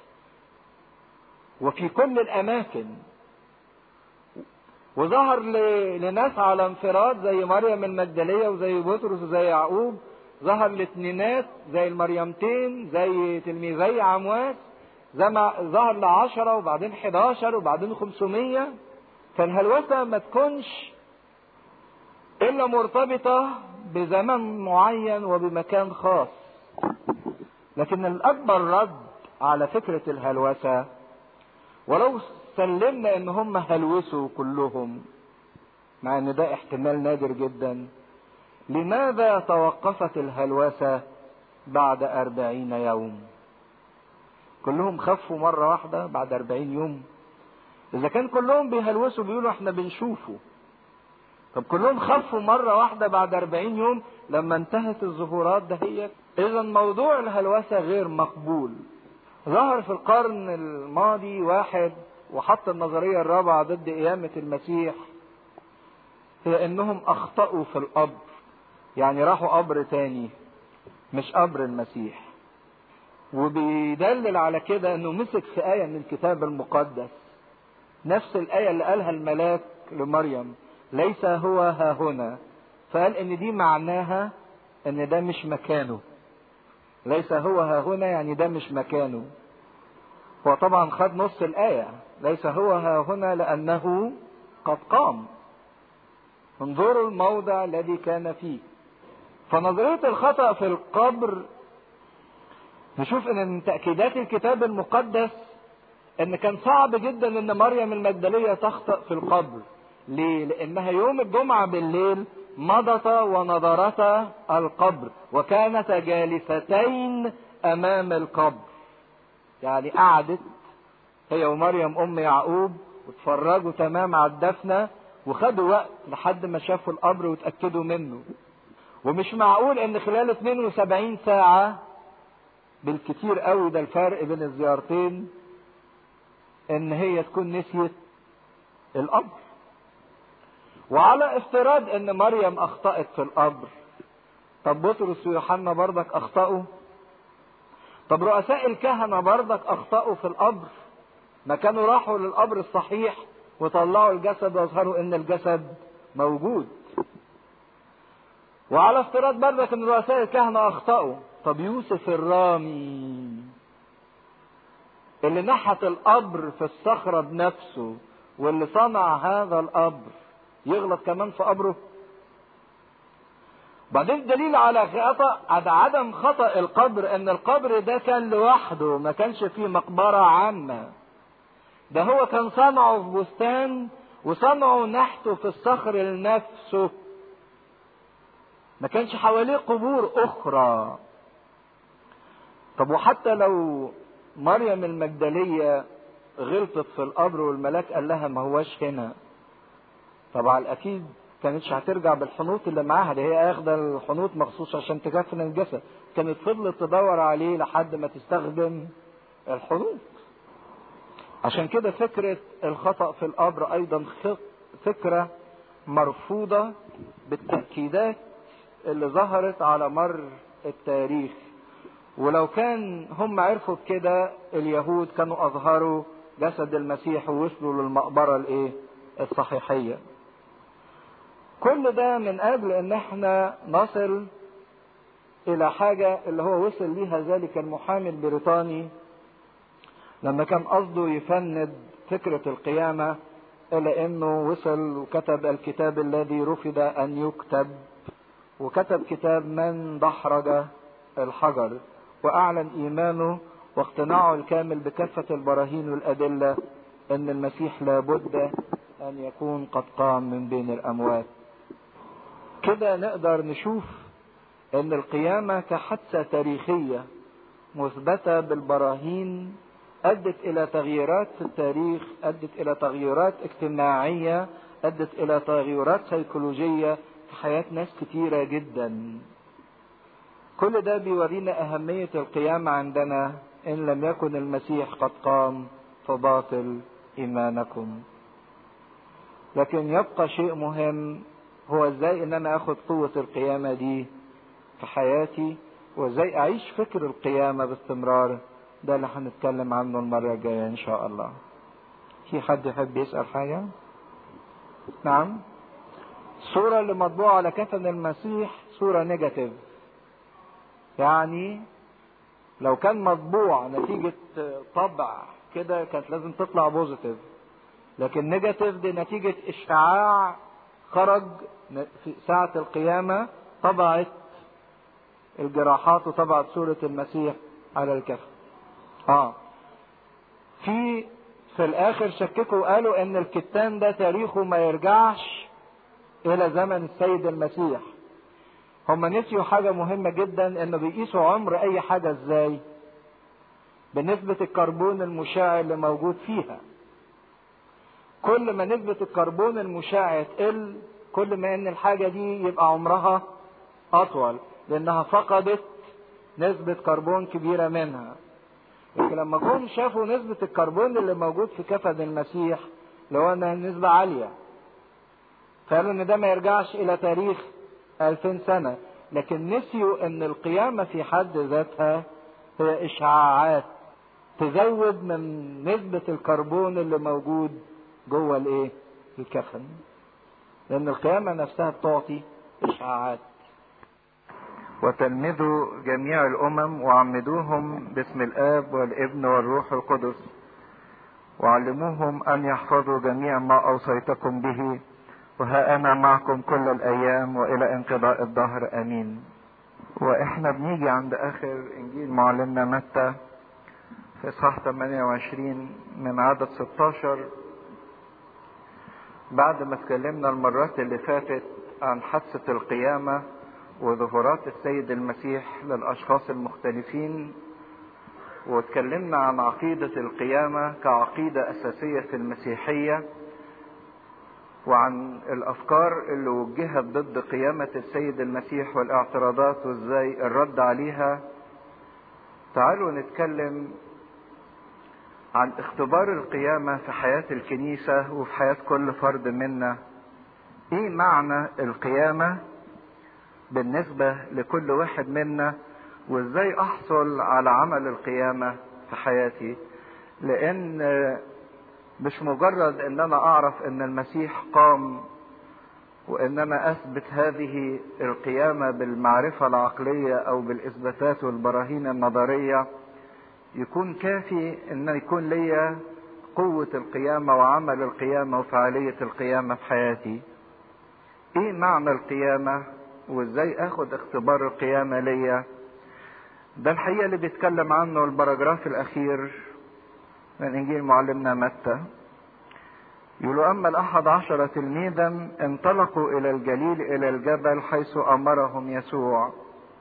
وفي كل الاماكن وظهر لناس على انفراد زي مريم المجدلية وزي بطرس وزي يعقوب ظهر لاثنينات زي المريمتين زي تلميذي عمواس زي ما ظهر لعشرة وبعدين 11 وبعدين 500 فالهلوسة ما تكونش إلا مرتبطة بزمن معين وبمكان خاص لكن الأكبر رد على فكرة الهلوسة ولو سلمنا إن هم هلوسوا كلهم مع إن ده احتمال نادر جدا لماذا توقفت الهلوسة بعد أربعين يوم كلهم خفوا مرة واحدة بعد أربعين يوم إذا كان كلهم بيهلوسوا بيقولوا إحنا بنشوفه طب كلهم خفوا مرة واحدة بعد أربعين يوم لما انتهت الظهورات دهيت إذا موضوع الهلوسة غير مقبول ظهر في القرن الماضي واحد وحط النظرية الرابعة ضد قيامة المسيح هي إنهم أخطأوا في القبر يعني راحوا قبر تاني مش قبر المسيح وبيدلل على كده انه مسك في آية من الكتاب المقدس نفس الآية اللي قالها الملاك لمريم ليس هو ها هنا فقال ان دي معناها ان ده مش مكانه ليس هو ها هنا يعني ده مش مكانه هو طبعا خد نص الآية ليس هو ها هنا لأنه قد قام انظروا الموضع الذي كان فيه فنظرية الخطأ في القبر نشوف ان من تأكيدات الكتاب المقدس ان كان صعب جدا ان مريم المجدلية تخطئ في القبر ليه؟ لانها يوم الجمعة بالليل مضتا ونظرتا القبر وكانتا جالستين امام القبر يعني قعدت هي ومريم ام يعقوب واتفرجوا تمام على الدفنة وخدوا وقت لحد ما شافوا القبر وتأكدوا منه ومش معقول ان خلال 72 ساعة بالكتير قوي ده الفرق بين الزيارتين ان هي تكون نسيت القبر وعلى افتراض ان مريم اخطأت في القبر طب بطرس ويوحنا برضك اخطأوا طب رؤساء الكهنة برضك اخطأوا في القبر ما كانوا راحوا للقبر الصحيح وطلعوا الجسد واظهروا ان الجسد موجود وعلى افتراض برضك ان رؤساء الكهنة اخطأوا طب يوسف الرامي اللي نحت القبر في الصخرة بنفسه واللي صنع هذا القبر يغلط كمان في قبره بعدين دليل على خطأ على عدم خطأ القبر ان القبر ده كان لوحده ما كانش فيه مقبرة عامة ده هو كان صنعه في بستان وصنعه نحته في الصخر لنفسه ما كانش حواليه قبور اخرى طب وحتى لو مريم المجدلية غلطت في القبر والملاك قال لها ما هواش هنا طبعا الاكيد كانتش هترجع بالحنوط اللي معاها دي هي اخده الحنوط مخصوص عشان تكفن الجسد كانت فضلت تدور عليه لحد ما تستخدم الحنوط عشان كده فكرة الخطأ في القبر ايضا فكرة مرفوضة بالتأكيدات اللي ظهرت على مر التاريخ ولو كان هم عرفوا بكده اليهود كانوا اظهروا جسد المسيح ووصلوا للمقبرة الايه الصحيحية كل ده من اجل ان احنا نصل الى حاجة اللي هو وصل ليها ذلك المحامي البريطاني لما كان قصده يفند فكرة القيامة الى انه وصل وكتب الكتاب الذي رفض ان يكتب وكتب كتاب من دحرج الحجر واعلن ايمانه واقتناعه الكامل بكافة البراهين والادلة ان المسيح لابد ان يكون قد قام من بين الاموات كده نقدر نشوف ان القيامة كحادثة تاريخية مثبتة بالبراهين ادت الى تغييرات في التاريخ ادت الى تغييرات اجتماعية ادت الى تغييرات سيكولوجية في حياة ناس كتيرة جدا كل ده بيورينا اهمية القيامة عندنا ان لم يكن المسيح قد قام فباطل ايمانكم لكن يبقى شيء مهم هو ازاي ان انا اخد قوة القيامة دي في حياتي وازاي اعيش فكر القيامة باستمرار ده اللي هنتكلم عنه المرة الجاية ان شاء الله في حد يحب يسأل حاجة نعم الصورة اللي مطبوعة على كفن المسيح صورة نيجاتيف يعني لو كان مطبوع نتيجة طبع كده كانت لازم تطلع بوزيتيف لكن نيجاتيف دي نتيجة اشعاع خرج في ساعة القيامة طبعت الجراحات وطبعت صورة المسيح على الكفن اه في في الاخر شككوا وقالوا ان الكتان ده تاريخه ما يرجعش الى زمن السيد المسيح هم نسيوا حاجة مهمة جدا انه بيقيسوا عمر اي حاجة ازاي بنسبة الكربون المشع اللي موجود فيها كل ما نسبة الكربون المشع تقل كل ما ان الحاجة دي يبقى عمرها اطول لانها فقدت نسبة كربون كبيرة منها لكن لما جم شافوا نسبة الكربون اللي موجود في كفن المسيح اللي هو انها نسبة عالية قالوا ان ده ما يرجعش الى تاريخ 2000 سنة لكن نسيوا ان القيامة في حد ذاتها هي اشعاعات تزود من نسبة الكربون اللي موجود جوه الايه الكفن لان القيامة نفسها بتعطي اشعاعات وتلمذوا جميع الامم وعمدوهم باسم الاب والابن والروح القدس وعلموهم ان يحفظوا جميع ما اوصيتكم به وها انا معكم كل الايام والى انقضاء الدهر امين واحنا بنيجي عند اخر انجيل معلمنا متى في اصحاح 28 من عدد 16 بعد ما اتكلمنا المرات اللي فاتت عن حادثة القيامة وظهورات السيد المسيح للاشخاص المختلفين واتكلمنا عن عقيدة القيامة كعقيدة اساسية في المسيحية وعن الافكار اللي وجهت ضد قيامة السيد المسيح والاعتراضات وازاي الرد عليها تعالوا نتكلم عن اختبار القيامة في حياة الكنيسة وفي حياة كل فرد منا ايه معنى القيامة بالنسبة لكل واحد منا وازاي احصل على عمل القيامة في حياتي لان مش مجرد ان انا اعرف ان المسيح قام وان انا اثبت هذه القيامة بالمعرفة العقلية او بالاثباتات والبراهين النظرية يكون كافي ان يكون ليا قوة القيامة وعمل القيامة وفعالية القيامة في حياتي ايه معنى القيامة وازاي اخد اختبار القيامة ليا ده الحقيقة اللي بيتكلم عنه البراجراف الاخير من انجيل معلمنا متى يقول اما الاحد عشر تلميذا انطلقوا الى الجليل الى الجبل حيث امرهم يسوع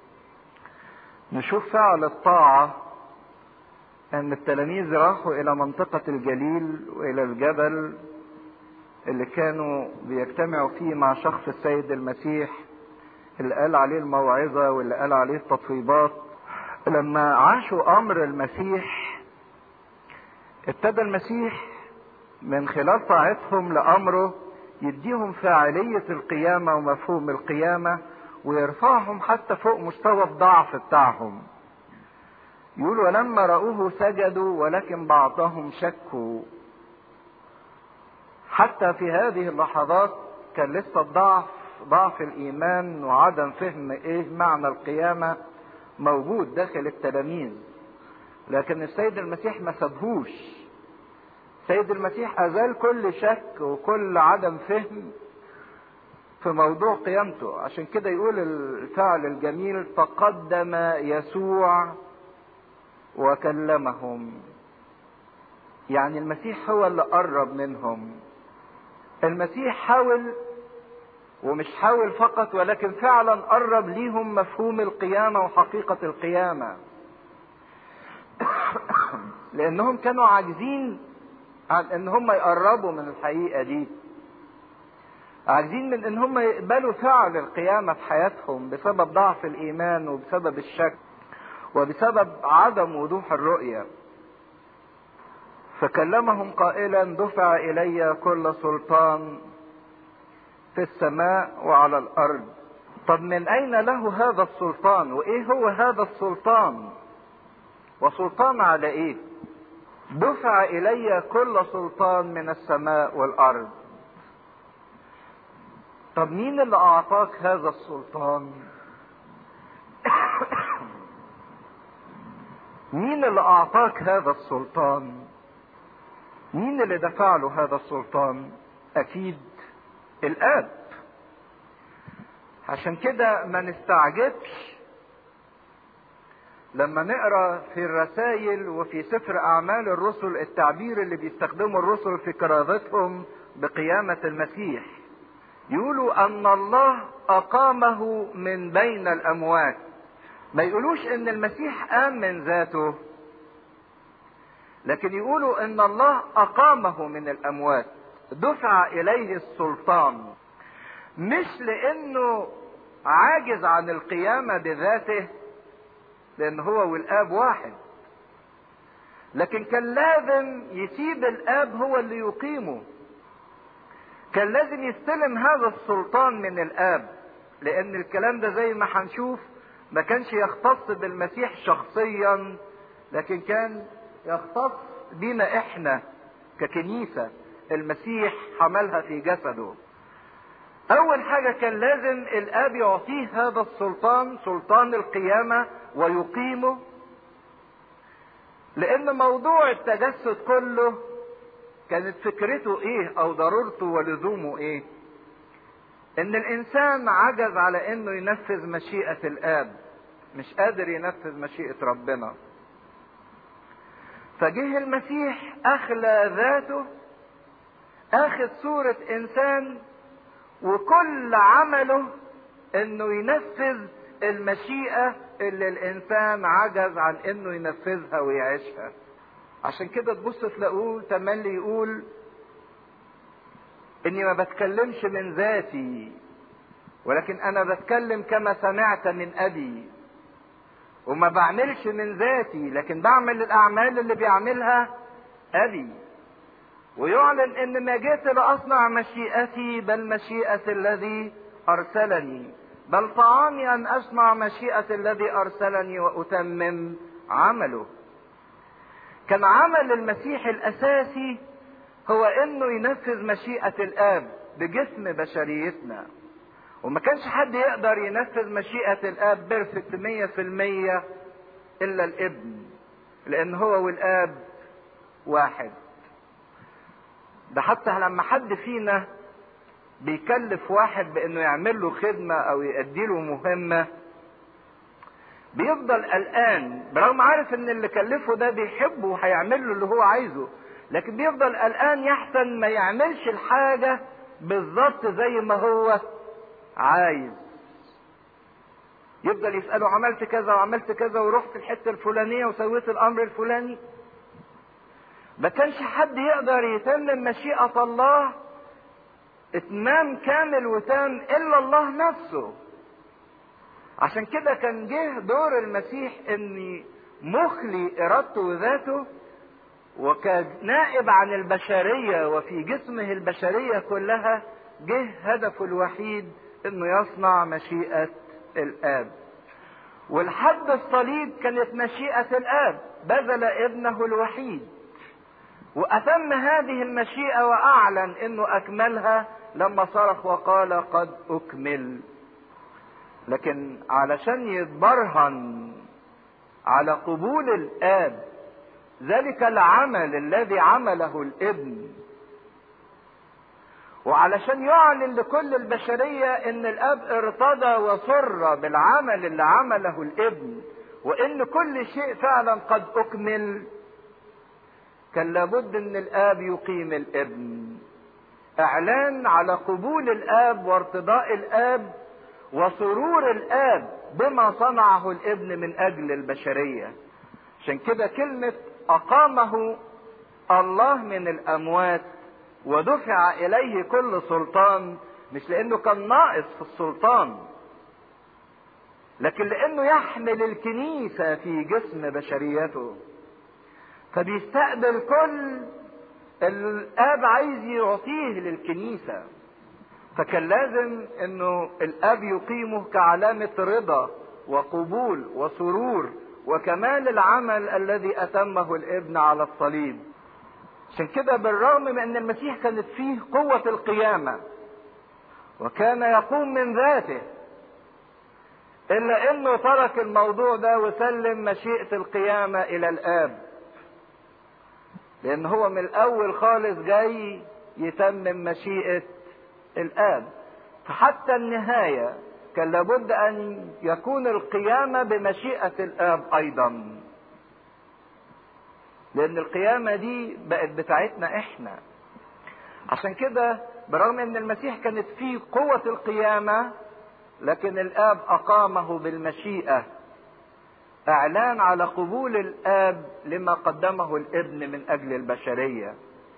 نشوف فعل الطاعة ان التلاميذ راحوا الى منطقة الجليل والى الجبل اللي كانوا بيجتمعوا فيه مع شخص السيد المسيح اللي قال عليه الموعظة واللي قال عليه التطويبات لما عاشوا امر المسيح ابتدى المسيح من خلال طاعتهم لامره يديهم فاعلية القيامة ومفهوم القيامة ويرفعهم حتى فوق مستوى الضعف بتاعهم يقول ولما رأوه سجدوا ولكن بعضهم شكوا حتى في هذه اللحظات كان لسه الضعف ضعف الايمان وعدم فهم ايه معنى القيامة موجود داخل التلاميذ لكن السيد المسيح ما سابهوش السيد المسيح ازال كل شك وكل عدم فهم في موضوع قيامته عشان كده يقول الفعل الجميل تقدم يسوع وكلمهم يعني المسيح هو اللي قرب منهم المسيح حاول ومش حاول فقط ولكن فعلا قرب ليهم مفهوم القيامة وحقيقة القيامة لانهم كانوا عاجزين عن ان هم يقربوا من الحقيقة دي عاجزين من ان هم يقبلوا فعل القيامة في حياتهم بسبب ضعف الايمان وبسبب الشك وبسبب عدم وضوح الرؤية فكلمهم قائلا دفع الي كل سلطان في السماء وعلى الارض طب من اين له هذا السلطان وايه هو هذا السلطان وسلطان على ايه دفع الي كل سلطان من السماء والارض طب مين اللي اعطاك هذا السلطان مين اللي اعطاك هذا السلطان مين اللي دفع له هذا السلطان اكيد الاب عشان كده ما نستعجبش لما نقرا في الرسائل وفي سفر اعمال الرسل التعبير اللي بيستخدمه الرسل في كرازتهم بقيامه المسيح يقولوا ان الله اقامه من بين الاموات ما يقولوش ان المسيح قام من ذاته لكن يقولوا ان الله اقامه من الاموات دفع اليه السلطان مش لانه عاجز عن القيامه بذاته لان هو والاب واحد لكن كان لازم يسيب الاب هو اللي يقيمه كان لازم يستلم هذا السلطان من الاب لان الكلام ده زي ما هنشوف ما كانش يختص بالمسيح شخصيا لكن كان يختص بينا احنا ككنيسة المسيح حملها في جسده اول حاجة كان لازم الاب يعطيه هذا السلطان سلطان القيامة ويقيمه لان موضوع التجسد كله كانت فكرته ايه او ضرورته ولزومه ايه ان الانسان عجز على انه ينفذ مشيئة الاب مش قادر ينفذ مشيئة ربنا فجه المسيح أخلى ذاته أخذ صورة إنسان وكل عمله إنه ينفذ المشيئة اللي الإنسان عجز عن إنه ينفذها ويعيشها عشان كده تبص تلاقوه تملي يقول إني ما بتكلمش من ذاتي ولكن أنا بتكلم كما سمعت من أبي وما بعملش من ذاتي لكن بعمل الأعمال اللي بيعملها أبي ويعلن ان ما جئت لاصنع مشيئتي بل مشيئة الذي ارسلني بل طعامي ان اصنع مشيئة الذي ارسلني واتمم عمله كان عمل المسيح الاساسي هو انه ينفذ مشيئة الاب بجسم بشريتنا وما كانش حد يقدر ينفذ مشيئة الاب بيرفكت مية في المية الا الابن لان هو والاب واحد ده حتى لما حد فينا بيكلف واحد بانه يعمل له خدمة او يأدي له مهمة بيفضل قلقان برغم عارف ان اللي كلفه ده بيحبه وهيعمل له اللي هو عايزه لكن بيفضل قلقان يحسن ما يعملش الحاجة بالظبط زي ما هو عايز يفضل يسأله عملت كذا وعملت كذا ورحت الحتة الفلانية وسويت الأمر الفلاني ما كانش حد يقدر يتمم مشيئة الله اتمام كامل وتام الا الله نفسه عشان كده كان جه دور المسيح ان مخلي ارادته وذاته وكنائب عن البشرية وفي جسمه البشرية كلها جه هدفه الوحيد انه يصنع مشيئة الاب والحد الصليب كانت مشيئة الاب بذل ابنه الوحيد وأتم هذه المشيئة وأعلن أنه أكملها لما صرخ وقال قد أكمل لكن علشان يتبرهن على قبول الآب ذلك العمل الذي عمله الابن وعلشان يعلن لكل البشرية ان الاب ارتضى وسر بالعمل اللي عمله الابن وان كل شيء فعلا قد اكمل كان لابد ان الاب يقيم الابن اعلان على قبول الاب وارتضاء الاب وسرور الاب بما صنعه الابن من اجل البشريه عشان كده كلمه اقامه الله من الاموات ودفع اليه كل سلطان مش لانه كان ناقص في السلطان لكن لانه يحمل الكنيسه في جسم بشريته فبيستقبل كل الاب عايز يعطيه للكنيسه فكان لازم انه الاب يقيمه كعلامه رضا وقبول وسرور وكمال العمل الذي اتمه الابن على الصليب عشان كده بالرغم من ان المسيح كانت فيه قوه القيامه وكان يقوم من ذاته الا انه ترك الموضوع ده وسلم مشيئه القيامه الى الاب لان هو من الاول خالص جاي يتمم مشيئة الاب فحتى النهاية كان لابد ان يكون القيامة بمشيئة الاب ايضا لان القيامة دي بقت بتاعتنا احنا عشان كده برغم ان المسيح كانت فيه قوة القيامة لكن الاب اقامه بالمشيئة اعلان على قبول الاب لما قدمه الابن من اجل البشريه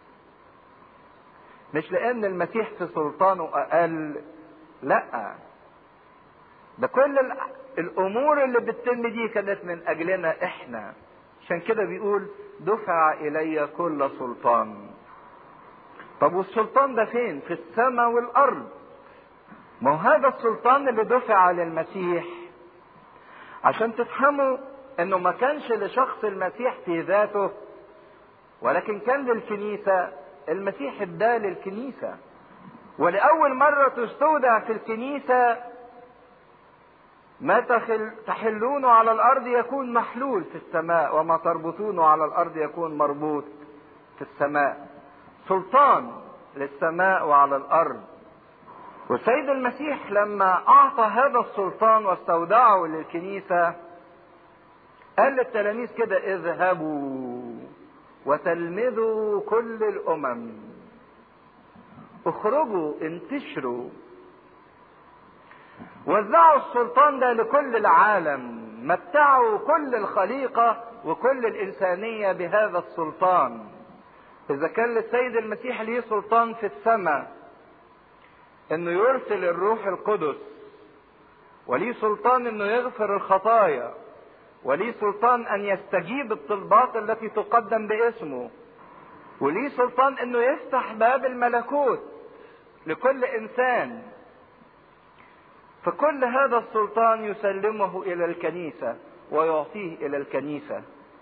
مش لان المسيح في سلطانه اقل لا ده كل الامور اللي بتتم دي كانت من اجلنا احنا عشان كده بيقول دفع الي كل سلطان طب والسلطان ده فين في السماء والارض ما هو هذا السلطان اللي دفع للمسيح عشان تفهموا انه ما كانش لشخص المسيح في ذاته ولكن كان للكنيسة المسيح اداه للكنيسة ولأول مرة تستودع في الكنيسة ما تخل تحلونه على الأرض يكون محلول في السماء وما تربطونه على الأرض يكون مربوط في السماء سلطان للسماء وعلى الأرض والسيد المسيح لما اعطى هذا السلطان واستودعه للكنيسه قال للتلاميذ كده اذهبوا وتلمذوا كل الامم اخرجوا انتشروا وزعوا السلطان ده لكل العالم متعوا كل الخليقه وكل الانسانيه بهذا السلطان اذا كان للسيد المسيح ليه سلطان في السماء انه يرسل الروح القدس وليه سلطان انه يغفر الخطايا وليه سلطان ان يستجيب الطلبات التي تقدم باسمه وليه سلطان انه يفتح باب الملكوت لكل انسان فكل هذا السلطان يسلمه الى الكنيسه ويعطيه الى الكنيسه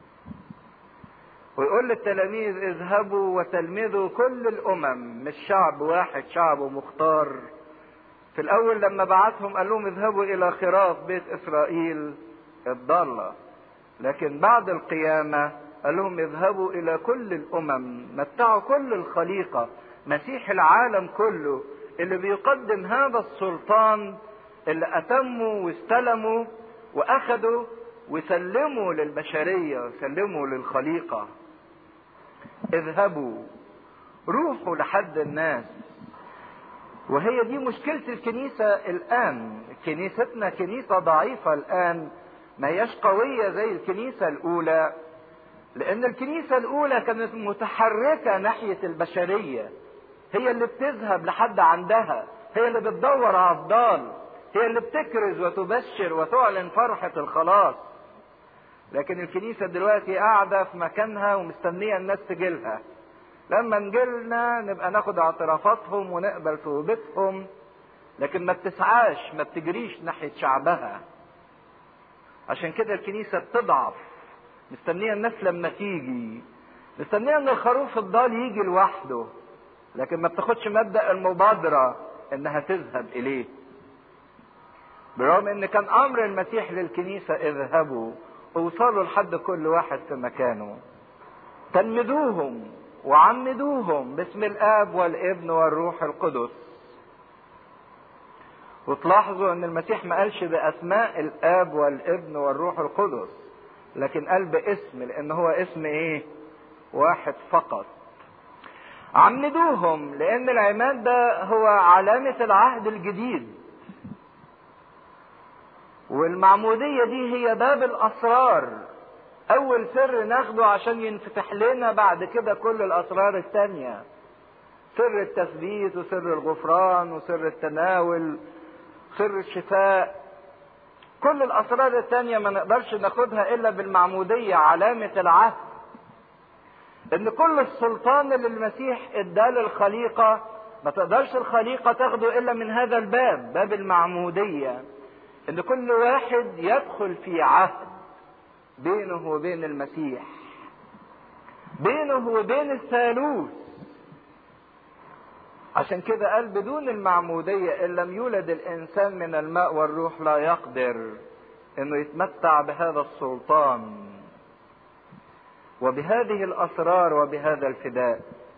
ويقول للتلاميذ اذهبوا وتلمذوا كل الامم مش شعب واحد شعب مختار في الاول لما بعتهم قال لهم اذهبوا الى خراف بيت اسرائيل الضالة لكن بعد القيامة قال لهم اذهبوا الى كل الامم متعوا كل الخليقة مسيح العالم كله اللي بيقدم هذا السلطان اللي اتموا واستلموا واخدوا وسلموا للبشرية وسلموا للخليقة اذهبوا روحوا لحد الناس وهي دي مشكلة الكنيسة الآن كنيستنا كنيسة ضعيفة الآن ما هياش قوية زي الكنيسة الأولى لأن الكنيسة الأولى كانت متحركة ناحية البشرية هي اللي بتذهب لحد عندها هي اللي بتدور على الضال هي اللي بتكرز وتبشر وتعلن فرحة الخلاص لكن الكنيسة دلوقتي قاعدة في مكانها ومستنية الناس تجيلها لما نجيلنا نبقى ناخد اعترافاتهم ونقبل توبتهم لكن ما بتسعاش ما بتجريش ناحية شعبها عشان كده الكنيسة بتضعف مستنية الناس لما تيجي مستنية ان الخروف الضال يجي لوحده لكن ما بتاخدش مبدأ المبادرة انها تذهب اليه برغم ان كان امر المسيح للكنيسة اذهبوا اوصلوا لحد كل واحد في مكانه تلمذوهم وعمدوهم باسم الاب والابن والروح القدس وتلاحظوا ان المسيح ما قالش باسماء الاب والابن والروح القدس لكن قال باسم لان هو اسم ايه واحد فقط عمدوهم لان العماد ده هو علامة العهد الجديد والمعمودية دي هي باب الاسرار اول سر ناخده عشان ينفتح لنا بعد كده كل الاسرار التانية سر التثبيت وسر الغفران وسر التناول سر الشفاء كل الاسرار التانية ما نقدرش ناخدها الا بالمعمودية علامة العهد ان كل السلطان اللي المسيح اداه للخليقة ما تقدرش الخليقة تاخده الا من هذا الباب باب المعمودية ان كل واحد يدخل في عهد بينه وبين المسيح بينه وبين الثالوث عشان كده قال بدون المعمودية إن لم يولد الإنسان من الماء والروح لا يقدر إنه يتمتع بهذا السلطان وبهذه الأسرار وبهذا الفداء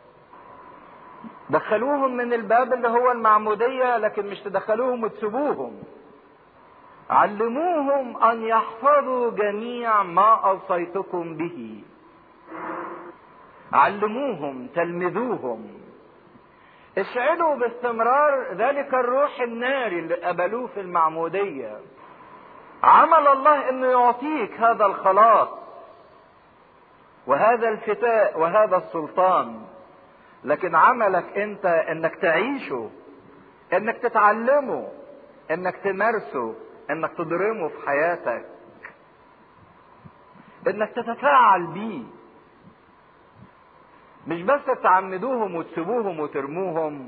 دخلوهم من الباب اللي هو المعمودية لكن مش تدخلوهم وتسيبوهم علموهم ان يحفظوا جميع ما اوصيتكم به علموهم تلمذوهم اشعلوا باستمرار ذلك الروح الناري اللي قبلوه في المعمودية عمل الله انه يعطيك هذا الخلاص وهذا الفتاء وهذا السلطان لكن عملك انت انك تعيشه انك تتعلمه انك تمارسه انك تضرمه في حياتك انك تتفاعل بيه مش بس تعمدوهم وتسيبوهم وترموهم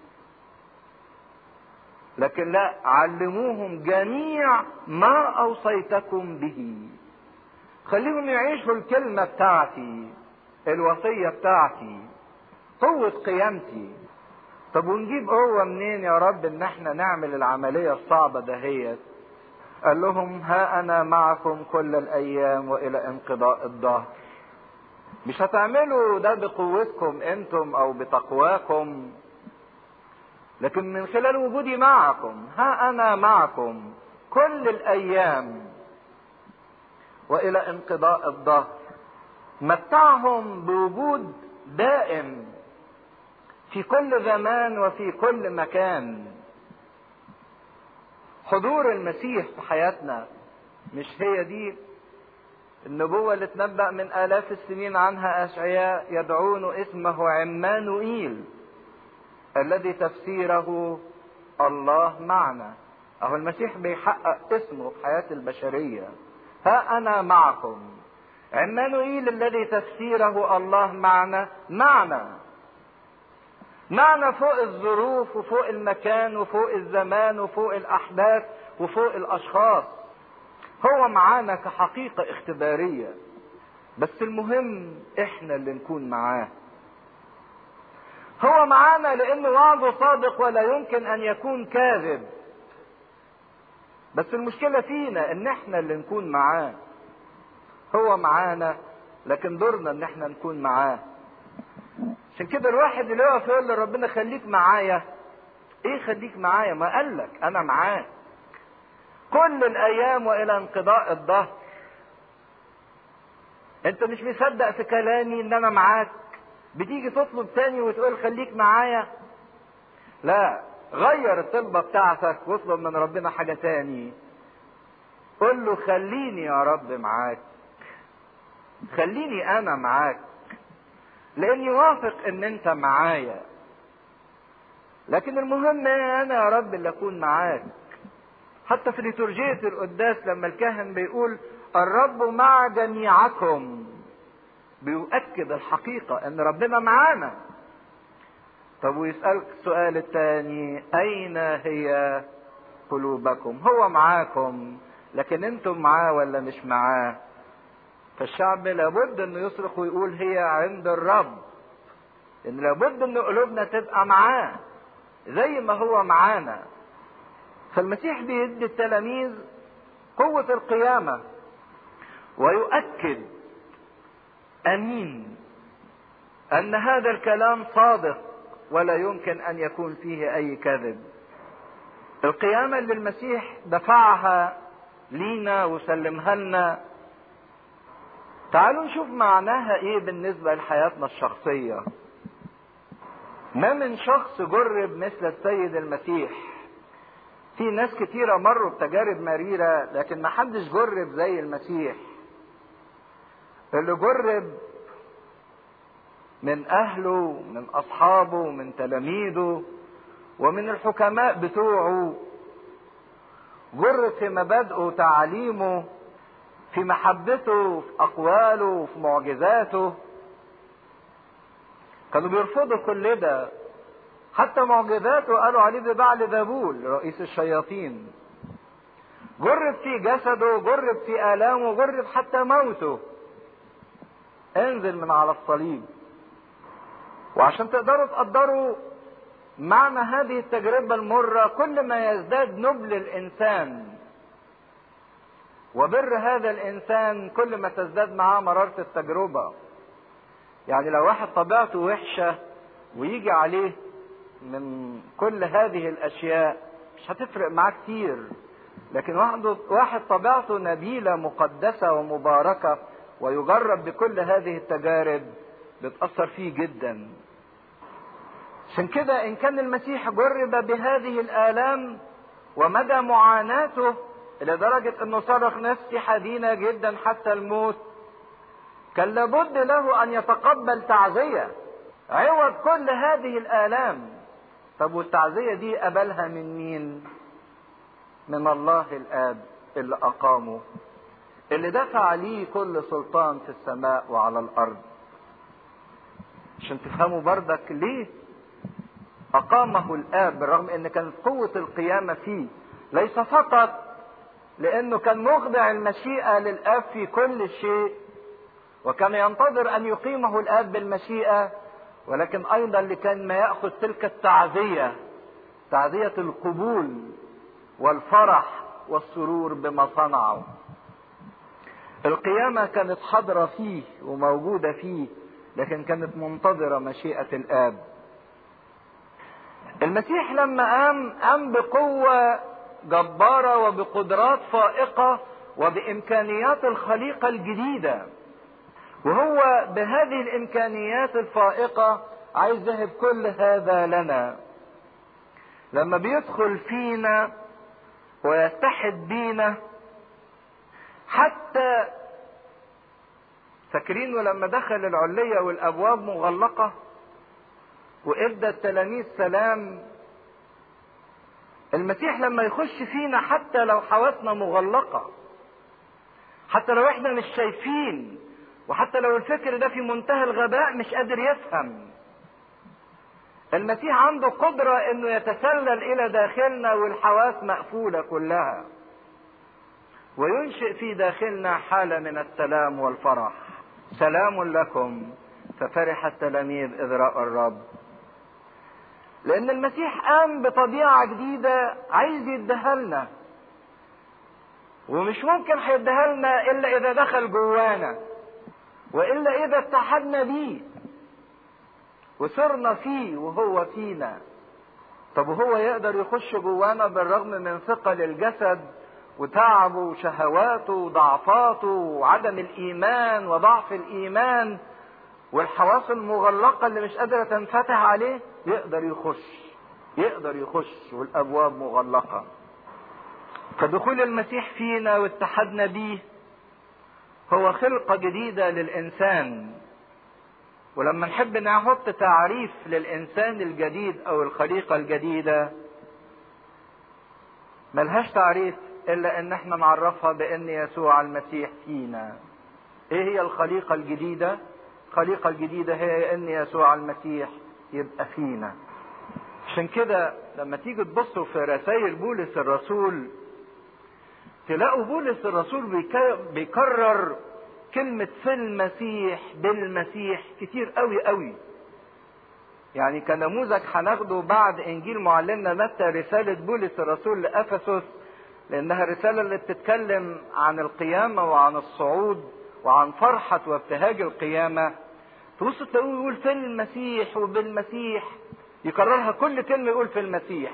لكن لا علموهم جميع ما اوصيتكم به خليهم يعيشوا الكلمه بتاعتي الوصيه بتاعتي قوه قيامتي طب ونجيب قوه منين يا رب ان احنا نعمل العمليه الصعبه دهيت قال لهم ها انا معكم كل الايام والى انقضاء الدهر مش هتعملوا ده بقوتكم انتم او بتقواكم لكن من خلال وجودي معكم ها انا معكم كل الايام والى انقضاء الظهر متعهم بوجود دائم في كل زمان وفي كل مكان حضور المسيح في حياتنا مش هي دي النبوة اللي تنبأ من آلاف السنين عنها أشعياء يدعون اسمه عمانوئيل الذي تفسيره الله معنا أهو المسيح بيحقق اسمه في حياة البشرية ها أنا معكم عمانوئيل الذي تفسيره الله معنا معنا معنا فوق الظروف وفوق المكان وفوق الزمان وفوق الأحداث وفوق الأشخاص هو معانا كحقيقة اختبارية بس المهم احنا اللي نكون معاه هو معانا لانه وعده صادق ولا يمكن ان يكون كاذب بس المشكلة فينا ان احنا اللي نكون معاه هو معانا لكن دورنا ان احنا نكون معاه عشان كده الواحد اللي يقف يقول لربنا خليك معايا ايه خليك معايا ما قالك انا معاك كل الايام والى انقضاء الظهر انت مش مصدق في كلامي ان انا معاك بتيجي تطلب تاني وتقول خليك معايا لا غير الطلبة بتاعتك واطلب من ربنا حاجة تاني قل له خليني يا رب معاك خليني انا معاك لاني واثق ان انت معايا لكن المهم انا يا رب اللي اكون معاك حتى في ليتورجية القداس لما الكاهن بيقول الرب مع جميعكم بيؤكد الحقيقة ان ربنا معانا طب ويسألك السؤال الثاني اين هي قلوبكم هو معاكم لكن انتم معاه ولا مش معاه فالشعب لابد انه يصرخ ويقول هي عند الرب ان لابد ان قلوبنا تبقى معاه زي ما هو معانا فالمسيح بيدي التلاميذ قوة القيامة ويؤكد امين ان هذا الكلام صادق ولا يمكن ان يكون فيه اي كذب القيامة اللي المسيح دفعها لينا وسلمها لنا تعالوا نشوف معناها ايه بالنسبة لحياتنا الشخصية ما من شخص جرب مثل السيد المسيح في ناس كتيرة مروا بتجارب مريرة لكن ما حدش جرب زي المسيح اللي جرب من اهله من اصحابه من تلاميذه ومن الحكماء بتوعه جرب في مبادئه وتعاليمه في محبته في اقواله في معجزاته كانوا بيرفضوا كل ده حتى معجزاته قالوا عليه ببعل ذبول رئيس الشياطين جرب في جسده جرب في آلامه جرب حتى موته انزل من على الصليب وعشان تقدروا تقدروا معنى هذه التجربة المرة كل ما يزداد نبل الإنسان وبر هذا الإنسان كل ما تزداد معاه مرارة التجربة يعني لو واحد طبيعته وحشة ويجي عليه من كل هذه الأشياء مش هتفرق معاه كتير لكن واحد واحد طبيعته نبيلة مقدسة ومباركة ويجرب بكل هذه التجارب بتأثر فيه جدا عشان كده إن كان المسيح جرب بهذه الآلام ومدى معاناته إلى درجة إنه صرخ نفسي حزينة جدا حتى الموت كان لابد له أن يتقبل تعزية عوض كل هذه الآلام طب والتعزية دي قبلها من مين؟ من الله الآب اللي أقامه اللي دفع ليه كل سلطان في السماء وعلى الأرض عشان تفهموا بردك ليه أقامه الآب بالرغم أن كانت قوة القيامة فيه ليس فقط لأنه كان مخضع المشيئة للآب في كل شيء وكان ينتظر أن يقيمه الآب بالمشيئة ولكن أيضا لكان ما يأخذ تلك التعزية تعزية القبول والفرح والسرور بما صنعوا القيامة كانت حاضرة فيه وموجودة فيه لكن كانت منتظرة مشيئة الآب المسيح لما قام قام بقوة جبارة وبقدرات فائقة وبإمكانيات الخليقة الجديدة وهو بهذه الإمكانيات الفائقة عايز يهب كل هذا لنا لما بيدخل فينا ويتحد بينا حتى فاكرينه لما دخل العلية والأبواب مغلقة وإدى التلاميذ سلام المسيح لما يخش فينا حتى لو حواسنا مغلقة حتى لو احنا مش شايفين وحتى لو الفكر ده في منتهى الغباء مش قادر يفهم المسيح عنده قدرة انه يتسلل الى داخلنا والحواس مقفولة كلها وينشئ في داخلنا حالة من السلام والفرح سلام لكم ففرح التلاميذ اذ رأوا الرب لان المسيح قام بطبيعة جديدة عايز يديها لنا ومش ممكن هيديها لنا الا اذا دخل جوانا والا اذا اتحدنا بيه وصرنا فيه وهو فينا طب وهو يقدر يخش جوانا بالرغم من ثقل الجسد وتعبه وشهواته وضعفاته وعدم الايمان وضعف الايمان والحواس المغلقة اللي مش قادرة تنفتح عليه يقدر يخش يقدر يخش والابواب مغلقة فدخول المسيح فينا واتحدنا بيه هو خلقة جديدة للإنسان ولما نحب نحط تعريف للإنسان الجديد أو الخليقة الجديدة ملهاش تعريف إلا إن احنا نعرفها بإن يسوع المسيح فينا إيه هي الخليقة الجديدة؟ الخليقة الجديدة هي إن يسوع المسيح يبقى فينا عشان كده لما تيجي تبصوا في رسائل بولس الرسول تلاقوا بولس الرسول بيكرر كلمة في المسيح بالمسيح كتير قوي قوي يعني كنموذج هناخده بعد انجيل معلمنا متى رسالة بولس الرسول لأفسس لأنها الرسالة اللي بتتكلم عن القيامة وعن الصعود وعن فرحة وابتهاج القيامة تبص تلاقوه يقول في المسيح وبالمسيح يكررها كل كلمة يقول في المسيح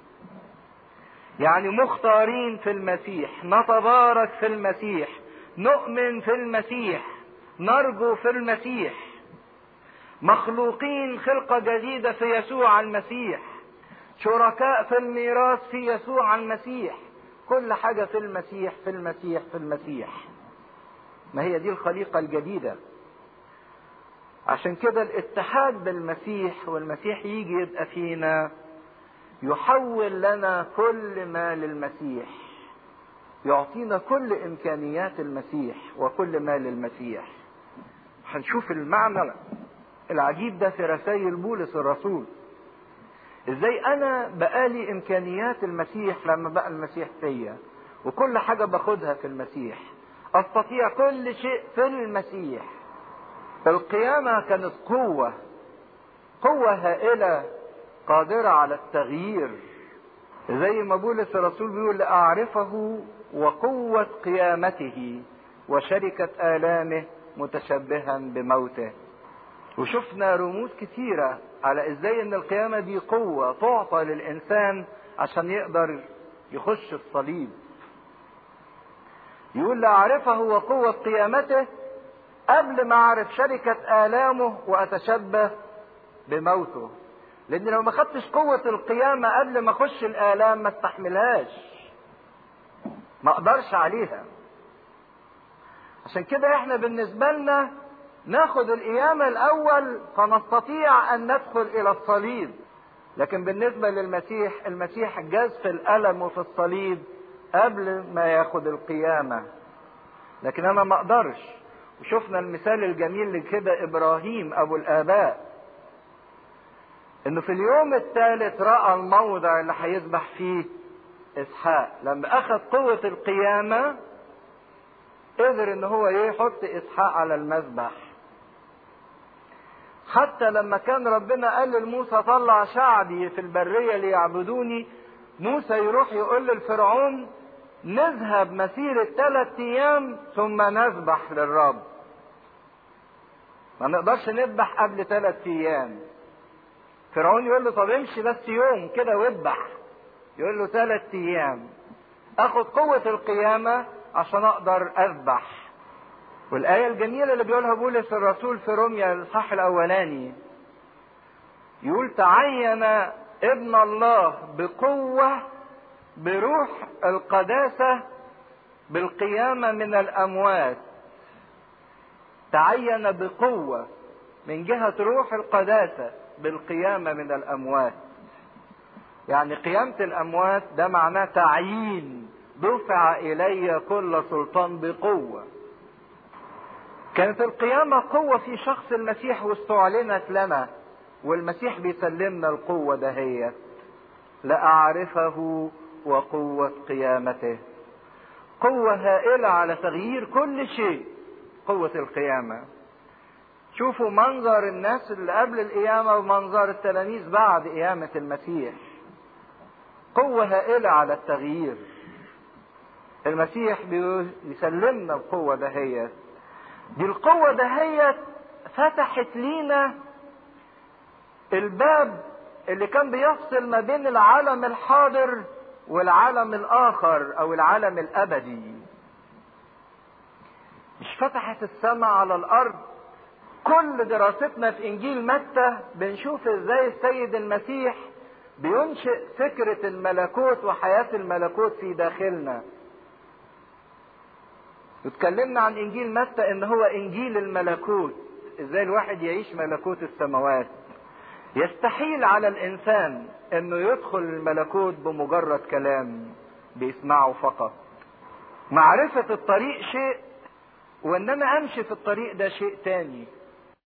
يعني مختارين في المسيح نتبارك في المسيح نؤمن في المسيح نرجو في المسيح مخلوقين خلقة جديدة في يسوع المسيح شركاء في الميراث في يسوع المسيح كل حاجة في المسيح في المسيح في المسيح ما هي دي الخليقة الجديدة عشان كده الاتحاد بالمسيح والمسيح يجي يبقى فينا يحول لنا كل ما للمسيح يعطينا كل امكانيات المسيح وكل ما للمسيح هنشوف المعنى العجيب ده في رسائل بولس الرسول ازاي انا بقالي امكانيات المسيح لما بقى المسيح فيا وكل حاجة باخدها في المسيح استطيع كل شيء في المسيح القيامة كانت قوة قوة هائلة قادرة على التغيير زي ما بولس الرسول بيقول لأعرفه وقوة قيامته وشركة آلامه متشبها بموته وشفنا رموز كتيرة على ازاي ان القيامة دي قوة تعطى للإنسان عشان يقدر يخش الصليب يقول لأعرفه وقوة قيامته قبل ما أعرف شركة آلامه وأتشبه بموته لأن لو ما خدتش قوة القيامة قبل ما أخش الآلام ما استحملهاش ما أقدرش عليها عشان كده احنا بالنسبة لنا ناخد القيامة الأول فنستطيع أن ندخل إلى الصليب لكن بالنسبة للمسيح المسيح جاز في الألم وفي الصليب قبل ما ياخد القيامة لكن أنا ما أقدرش وشفنا المثال الجميل لكده إبراهيم أبو الآباء إنه في اليوم الثالث رأى الموضع اللي هيذبح فيه إسحاق لما أخذ قوة القيامة قدر إن هو يحط إسحاق على المذبح حتى لما كان ربنا قال لموسى طلع شعبي في البرية ليعبدوني موسى يروح يقول للفرعون نذهب مسيرة ثلاث أيام ثم نذبح للرب ما نقدرش نذبح قبل ثلاث أيام فرعون يقول له طب امشي بس يوم كده واذبح يقول له ثلاث ايام اخد قوة القيامة عشان اقدر اذبح والآية الجميلة اللي بيقولها بولس الرسول في روميا الإصحاح الأولاني يقول تعين ابن الله بقوة بروح القداسة بالقيامة من الأموات تعين بقوة من جهة روح القداسة بالقيامة من الأموات يعني قيامة الأموات ده معناه تعيين دفع إلي كل سلطان بقوة كانت القيامة قوة في شخص المسيح واستعلنت لنا والمسيح بيسلمنا القوة دهيت لأعرفه وقوة قيامته قوة هائلة على تغيير كل شيء قوة القيامة شوفوا منظر الناس اللي قبل القيامة ومنظر التلاميذ بعد قيامة المسيح قوة هائلة على التغيير المسيح بيسلمنا القوة دهيت دي القوة دهيت فتحت لينا الباب اللي كان بيفصل ما بين العالم الحاضر والعالم الآخر أو العالم الأبدي مش فتحت السماء على الأرض كل دراستنا في إنجيل متى بنشوف إزاي السيد المسيح بينشئ فكرة الملكوت وحياة الملكوت في داخلنا واتكلمنا عن انجيل متى ان هو انجيل الملكوت ازاي الواحد يعيش ملكوت السماوات يستحيل على الانسان انه يدخل الملكوت بمجرد كلام بيسمعه فقط معرفة الطريق شيء وان انا امشي في الطريق ده شيء تاني